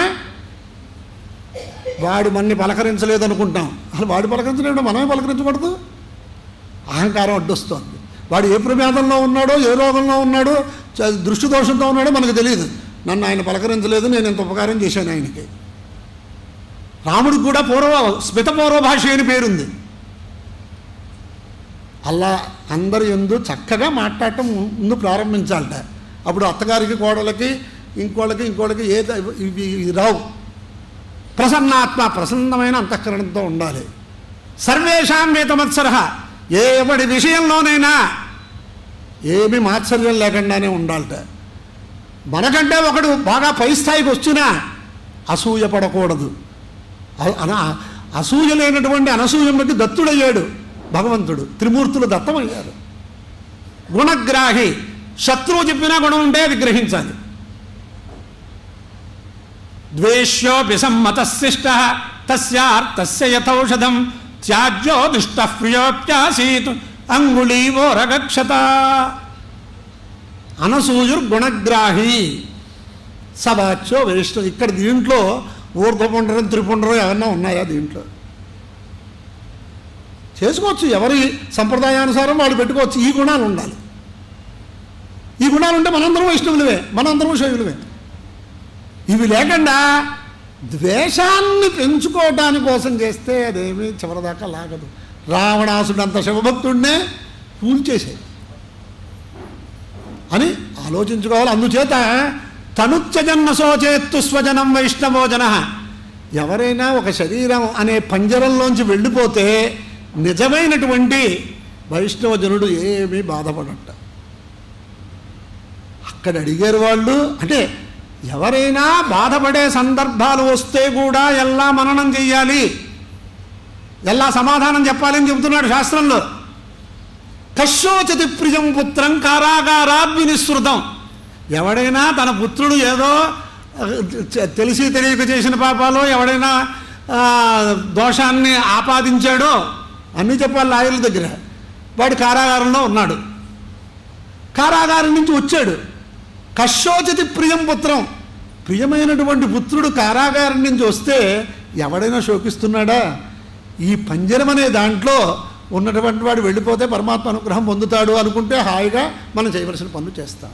వాడు మనని పలకరించలేదు అనుకుంటాం అసలు వాడు పలకరించలేడు మనమే పలకరించకూడదు అహంకారం అడ్డొస్తోంది వాడు ఏ ప్రమాదంలో ఉన్నాడో ఏ రోగంలో ఉన్నాడో చ- దృష్టి దోషంతో ఉన్నాడో మనకు తెలియదు నన్ను ఆయన పలకరించలేదు నేను ఇంత ఉపకారం చేశాను ఆయనకి రాముడికి కూడా పూర్వ స్మిత పూర్వభాష అని పేరుంది అలా అందరి ఎందు చక్కగా మాట్లాడటం ముందు ప్రారంభించాలట అప్పుడు అత్తగారికి కోడలకి ఇంకోళ్ళకి ఇంకోళ్ళకి ఏ ఇవి ఇవి రావు ప్రసన్నాత్మ ప్రసన్నమైన అంతఃకరణంతో ఉండాలి సర్వేషాం వేతమత్సర ఏ ఎవడి విషయంలోనైనా ఏమి మాత్సర్యం లేకుండానే ఉండాలట మనకంటే ఒకడు బాగా పై స్థాయికి వచ్చినా అసూయ పడకూడదు అ- అన అసూయ లేనటువంటి అనసూయం బట్టి దత్తుడయ్యాడు భగవంతుడు త్రిమూర్తులు దత్తమయ్యారు గుణగ్రాహి శత్రువు చెప్పినా గుణం ఉంటే అది గ్రహించాలి ద్వేష్యోపి సమ్మతశిష్ట తస్యార్థస్య యథౌషధం త్యాజ్యో దుష్ట ప్రియోప్యాసీత్ అంగుళీవోరగక్షత అనసూయుర్గుణగ్రాహి సవాచ్యో వేష్ట ఇక్కడ దీంట్లో ఊర్ధ్వపుండరం త్రిపుండరం ఏమన్నా ఉన్నాయా దీంట్లో చేసుకోవచ్చు ఎవరి సంప్రదాయానుసారం వాళ్ళు పెట్టుకోవచ్చు ఈ గుణాలు ఉండాలి ఈ గుణాలు ఉంటే మనందరం వైష్ణవులవే మనందరం శైవులవే ఇవి లేకుండా ద్వేషాన్ని పెంచుకోవటాని కోసం చేస్తే అదేమీ చివరిదాకా లాగదు రావణాసుడు అంత శివభక్తుడినే కూల్చేసేది అని ఆలోచించుకోవాలి అందుచేత తనుత్యజన్న శోచేత్తు స్వజనం వైష్ణవో జన ఎవరైనా ఒక శరీరం అనే పంజరంలోంచి వెళ్ళిపోతే నిజమైనటువంటి వైష్ణవ జనుడు ఏమీ బాధపడట అక్కడ అడిగారు వాళ్ళు అంటే ఎవరైనా బాధపడే సందర్భాలు వస్తే కూడా ఎలా మననం చెయ్యాలి ఎలా సమాధానం చెప్పాలని చెబుతున్నాడు శాస్త్రంలో కశ్యోచతి ప్రియం పుత్రం కారాగారాద్వినిశ్రుతం ఎవడైనా తన పుత్రుడు ఏదో ఆ, చె- తెలిసి తెలియక చేసిన పాపాలో ఎవడైనా ఆ, దోషాన్ని ఆపాదించాడో అన్నీ చెప్పాలి లాయర్ల దగ్గర వాడు కారాగారంలో ఉన్నాడు కారాగారం నుంచి వచ్చాడు కశ్యోచతి ప్రియం పుత్రం ప్రియమైనటువంటి పుత్రుడు కారాగారం నుంచి వస్తే ఎవడైనా శోకిస్తున్నాడా ఈ పంజరం అనే దాంట్లో ఉన్నటువంటి వాడు వెళ్ళిపోతే పరమాత్మ అనుగ్రహం పొందుతాడు అనుకుంటే హాయిగా మనం చేయవలసిన పనులు చేస్తాం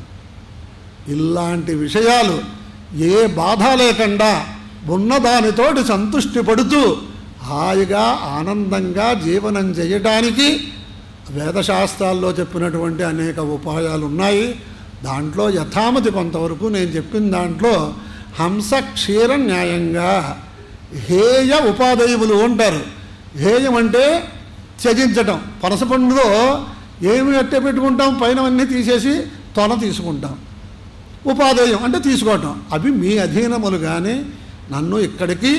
ఇలాంటి విషయాలు ఏ బాధ లేకుండా ఉన్నదానితోటి సంతృష్టి పడుతూ హాయిగా ఆనందంగా జీవనం చేయటానికి వేదశాస్త్రాల్లో చెప్పినటువంటి అనేక ఉపాయాలు ఉన్నాయి దాంట్లో యథామతి కొంతవరకు నేను చెప్పిన దాంట్లో హంస క్షీర న్యాయంగా హేయ ఉపాదయములు అంటారు హేయం అంటే త్యజించటం పనస పండులో ఏమి అట్టే పెట్టుకుంటాం పైన అన్నీ తీసేసి తొన తీసుకుంటాం ఉపాధేయం అంటే తీసుకోవటం అవి మీ అధీనములుగానే నన్ను ఇక్కడికి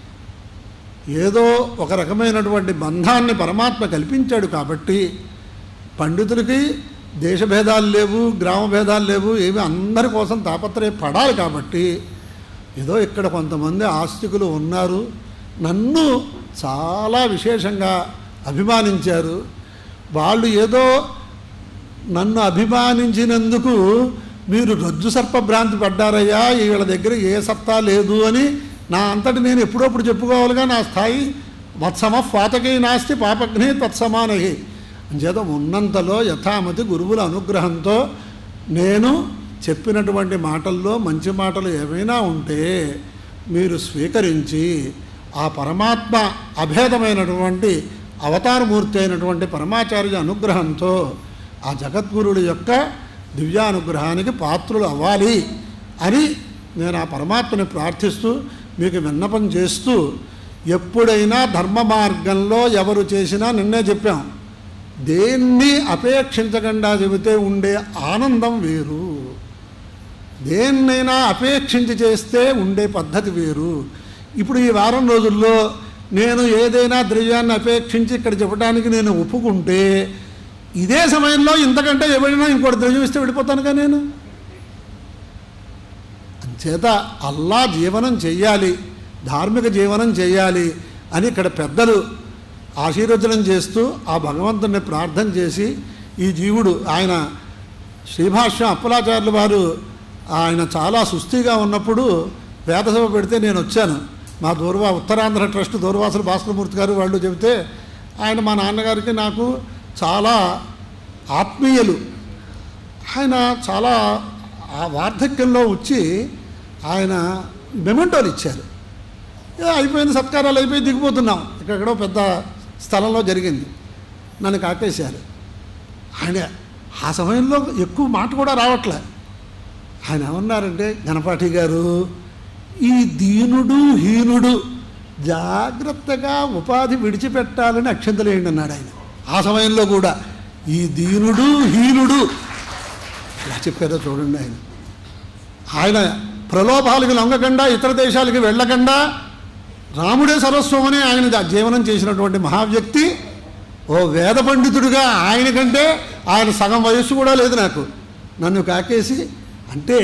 ఏదో ఒక రకమైనటువంటి బంధాన్ని పరమాత్మ కల్పించాడు కాబట్టి పండితులకి దేశభేదాలు లేవు గ్రామ భేదాలు లేవు ఏవి అందరి కోసం తాపత్రయపడాలి కాబట్టి ఏదో ఇక్కడ కొంతమంది ఆస్తికులు ఉన్నారు నన్ను చాలా విశేషంగా అభిమానించారు వాళ్ళు ఏదో నన్ను అభిమానించినందుకు మీరు రజ్జు సర్ప భ్రాంతి పడ్డారయ్యా వీళ్ళ దగ్గర ఏ సత్తా లేదు అని నా అంతటి నేను ఎప్పుడప్పుడు చెప్పుకోవాలిగా నా స్థాయి వత్సమ పాతకై నాస్తి పాపగ్ని తత్సమానహి అంచేత ఉన్నంతలో యథామతి గురువుల అనుగ్రహంతో నేను చెప్పినటువంటి మాటల్లో మంచి మాటలు ఏమైనా ఉంటే మీరు స్వీకరించి ఆ పరమాత్మ అభేదమైనటువంటి అవతారమూర్తి అయినటువంటి పరమాచార్య అనుగ్రహంతో ఆ జగద్గురుడు యొక్క దివ్యానుగ్రహానికి పాత్రులు అవ్వాలి అని నేను ఆ పరమాత్మని ప్రార్థిస్తూ మీకు విన్నపం చేస్తూ ఎప్పుడైనా ధర్మ మార్గంలో ఎవరు చేసినా నిన్నే చెప్పాం దేన్ని అపేక్షించకుండా చెబితే ఉండే ఆనందం వేరు దేన్నైనా అపేక్షించి చేస్తే ఉండే పద్ధతి వేరు ఇప్పుడు ఈ వారం రోజుల్లో నేను ఏదైనా ద్రవ్యాన్ని అపేక్షించి ఇక్కడ చెప్పడానికి నేను ఒప్పుకుంటే ఇదే సమయంలో ఇంతకంటే ఎవరైనా ఇంకోటి ద్రవ్యం ఇస్తే వెళ్ళిపోతానుగా నేను అంచేత అల్లా జీవనం చెయ్యాలి ధార్మిక జీవనం చేయాలి అని ఇక్కడ పెద్దలు ఆశీర్వచనం చేస్తూ ఆ భగవంతుని ప్రార్థన చేసి ఈ జీవుడు ఆయన శ్రీభాష్యం అప్పలాచార్యుల వారు ఆయన చాలా సుస్థిగా ఉన్నప్పుడు వేదసభ పెడితే నేను వచ్చాను మా దూర్వా ఉత్తరాంధ్ర ట్రస్ట్ దూర్వాసులు భాస్కరమూర్తి గారు వాళ్ళు చెబితే ఆయన మా నాన్నగారికి నాకు చాలా ఆత్మీయులు ఆయన చాలా ఆ వార్ధక్యంలో వచ్చి ఆయన మెమెంటోలు ఇచ్చారు ఏ అయిపోయింది సత్కారాలు అయిపోయి దిగిపోతున్నాం ఇక్కడెక్కడో పెద్ద స్థలంలో జరిగింది నన్ను కాకేశారు ఆయన ఆ సమయంలో ఎక్కువ మాట కూడా రావట్లే ఆయన ఏమన్నారంటే గణపాఠి గారు ఈ దీనుడు హీనుడు జాగ్రత్తగా ఉపాధి విడిచిపెట్టాలని అక్షంతలేయండి అన్నాడు ఆయన ఆ సమయంలో కూడా ఈ దీనుడు హీనుడు ఎలా చెప్పారో చూడండి ఆయన ఆయన ప్రలోభాలకు లొంగకుండా ఇతర దేశాలకి వెళ్ళకుండా రాముడే సర్వస్వం అని ఆయన దా- జీవనం చేసినటువంటి మహావ్యక్తి ఓ వేద పండితుడిగా ఆయన కంటే ఆయన సగం వయస్సు కూడా లేదు నాకు నన్ను కాకేసి అంటే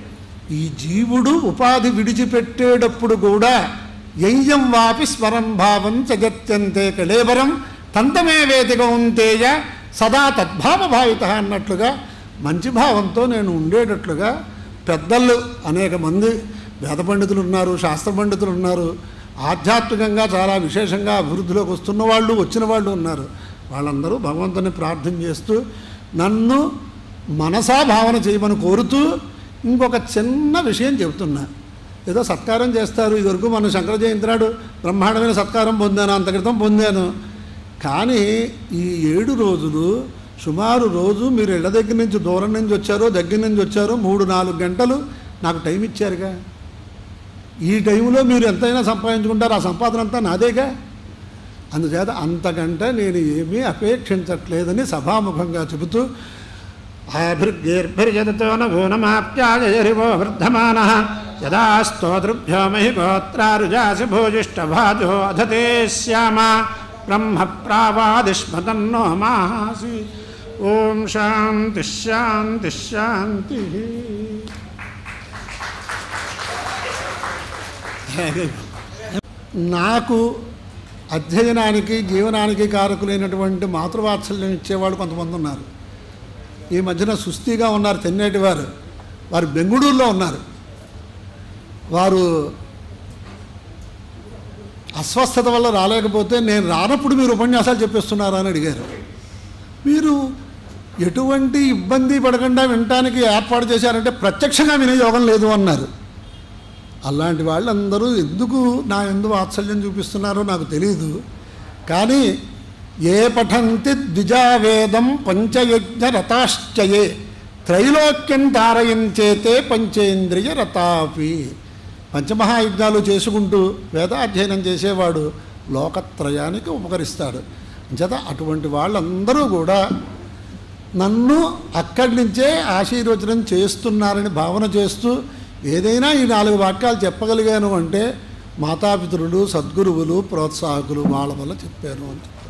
ఈ జీవుడు ఉపాధి విడిచిపెట్టేటప్పుడు కూడా యయ్యం వాపి స్మరం భావం జగత్యంతే కళేబరం తంతమే వేదికౌంతేయ సదా తద్భావ భావిత అన్నట్లుగా మంచి భావంతో నేను ఉండేటట్లుగా పెద్దలు అనేక మంది వేద పండితులు ఉన్నారు శాస్త్ర పండితులు ఉన్నారు ఆధ్యాత్మికంగా చాలా విశేషంగా అభివృద్ధిలోకి వస్తున్న వాళ్ళు వచ్చిన వాళ్ళు ఉన్నారు వాళ్ళందరూ భగవంతుని ప్రార్థన చేస్తూ నన్ను మనసా భావన చేయమని కోరుతూ ఇంకొక చిన్న విషయం చెబుతున్నా ఏదో సత్కారం చేస్తారు ఇదివరకు మన శంకర జయంతి నాడు బ్రహ్మాండమైన సత్కారం పొందాను అంత క్రితం పొందాను కానీ ఈ ఏడు రోజులు సుమారు రోజు మీరు ఇళ్ళ దగ్గర నుంచి దూరం నుంచి వచ్చారో దగ్గర నుంచి వచ్చారో మూడు నాలుగు గంటలు నాకు టైం ఇచ్చారుగా ఈ టైంలో మీరు ఎంతైనా సంపాదించుకుంటారు ఆ సంపాదన అంతా నాదేగా అందుచేత అంతకంటే నేను ఏమీ అపేక్షించట్లేదని సభాముఖంగా చెబుతూ ఆభిర్గేర్భిర్యదతో నభూనమాప్యాయరివో వృద్ధమాన యదా స్తోతృభ్యో మహి గోత్రారుజాసి భోజిష్టభాజో అధతే శ్యామ బ్రహ్మ ప్రావాదిష్మతన్నో మాసి ఓం శాంతి శాంతి శాంతి నాకు అధ్యయనానికి జీవనానికి కారకులైనటువంటి మాతృవాత్సల్యం ఇచ్చేవాళ్ళు కొంతమంది ఉన్నారు ఈ మధ్యన సుస్థిగా ఉన్నారు తెన్నేటి వారు వారు బెంగుళూరులో ఉన్నారు వారు అస్వస్థత వల్ల రాలేకపోతే నేను రానప్పుడు మీరు ఉపన్యాసాలు చెప్పేస్తున్నారా అని అడిగారు మీరు ఎటువంటి ఇబ్బంది పడకుండా వినటానికి ఏర్పాటు చేశారంటే ప్రత్యక్షంగా వినే యోగం లేదు అన్నారు అలాంటి వాళ్ళందరూ ఎందుకు నా ఎందు వాత్సల్యం చూపిస్తున్నారో నాకు తెలియదు కానీ ఏ పఠంతి ద్విజావేదం పంచయజ్ఞ రతాశ్చయే త్రైలోక్యం తారయించేతే పంచేంద్రియ రతాపి పంచమహాయజ్ఞాలు చేసుకుంటూ వేదాధ్యయనం చేసేవాడు లోకత్రయానికి ఉపకరిస్తాడు అంచేత అటువంటి వాళ్ళందరూ కూడా నన్ను అక్కడి నుంచే ఆశీర్వచనం చేస్తున్నారని భావన చేస్తూ ఏదైనా ఈ నాలుగు వాక్యాలు చెప్పగలిగాను అంటే మాతాపితరులు సద్గురువులు ప్రోత్సాహకులు వాళ్ళ వల్ల చెప్పాను అని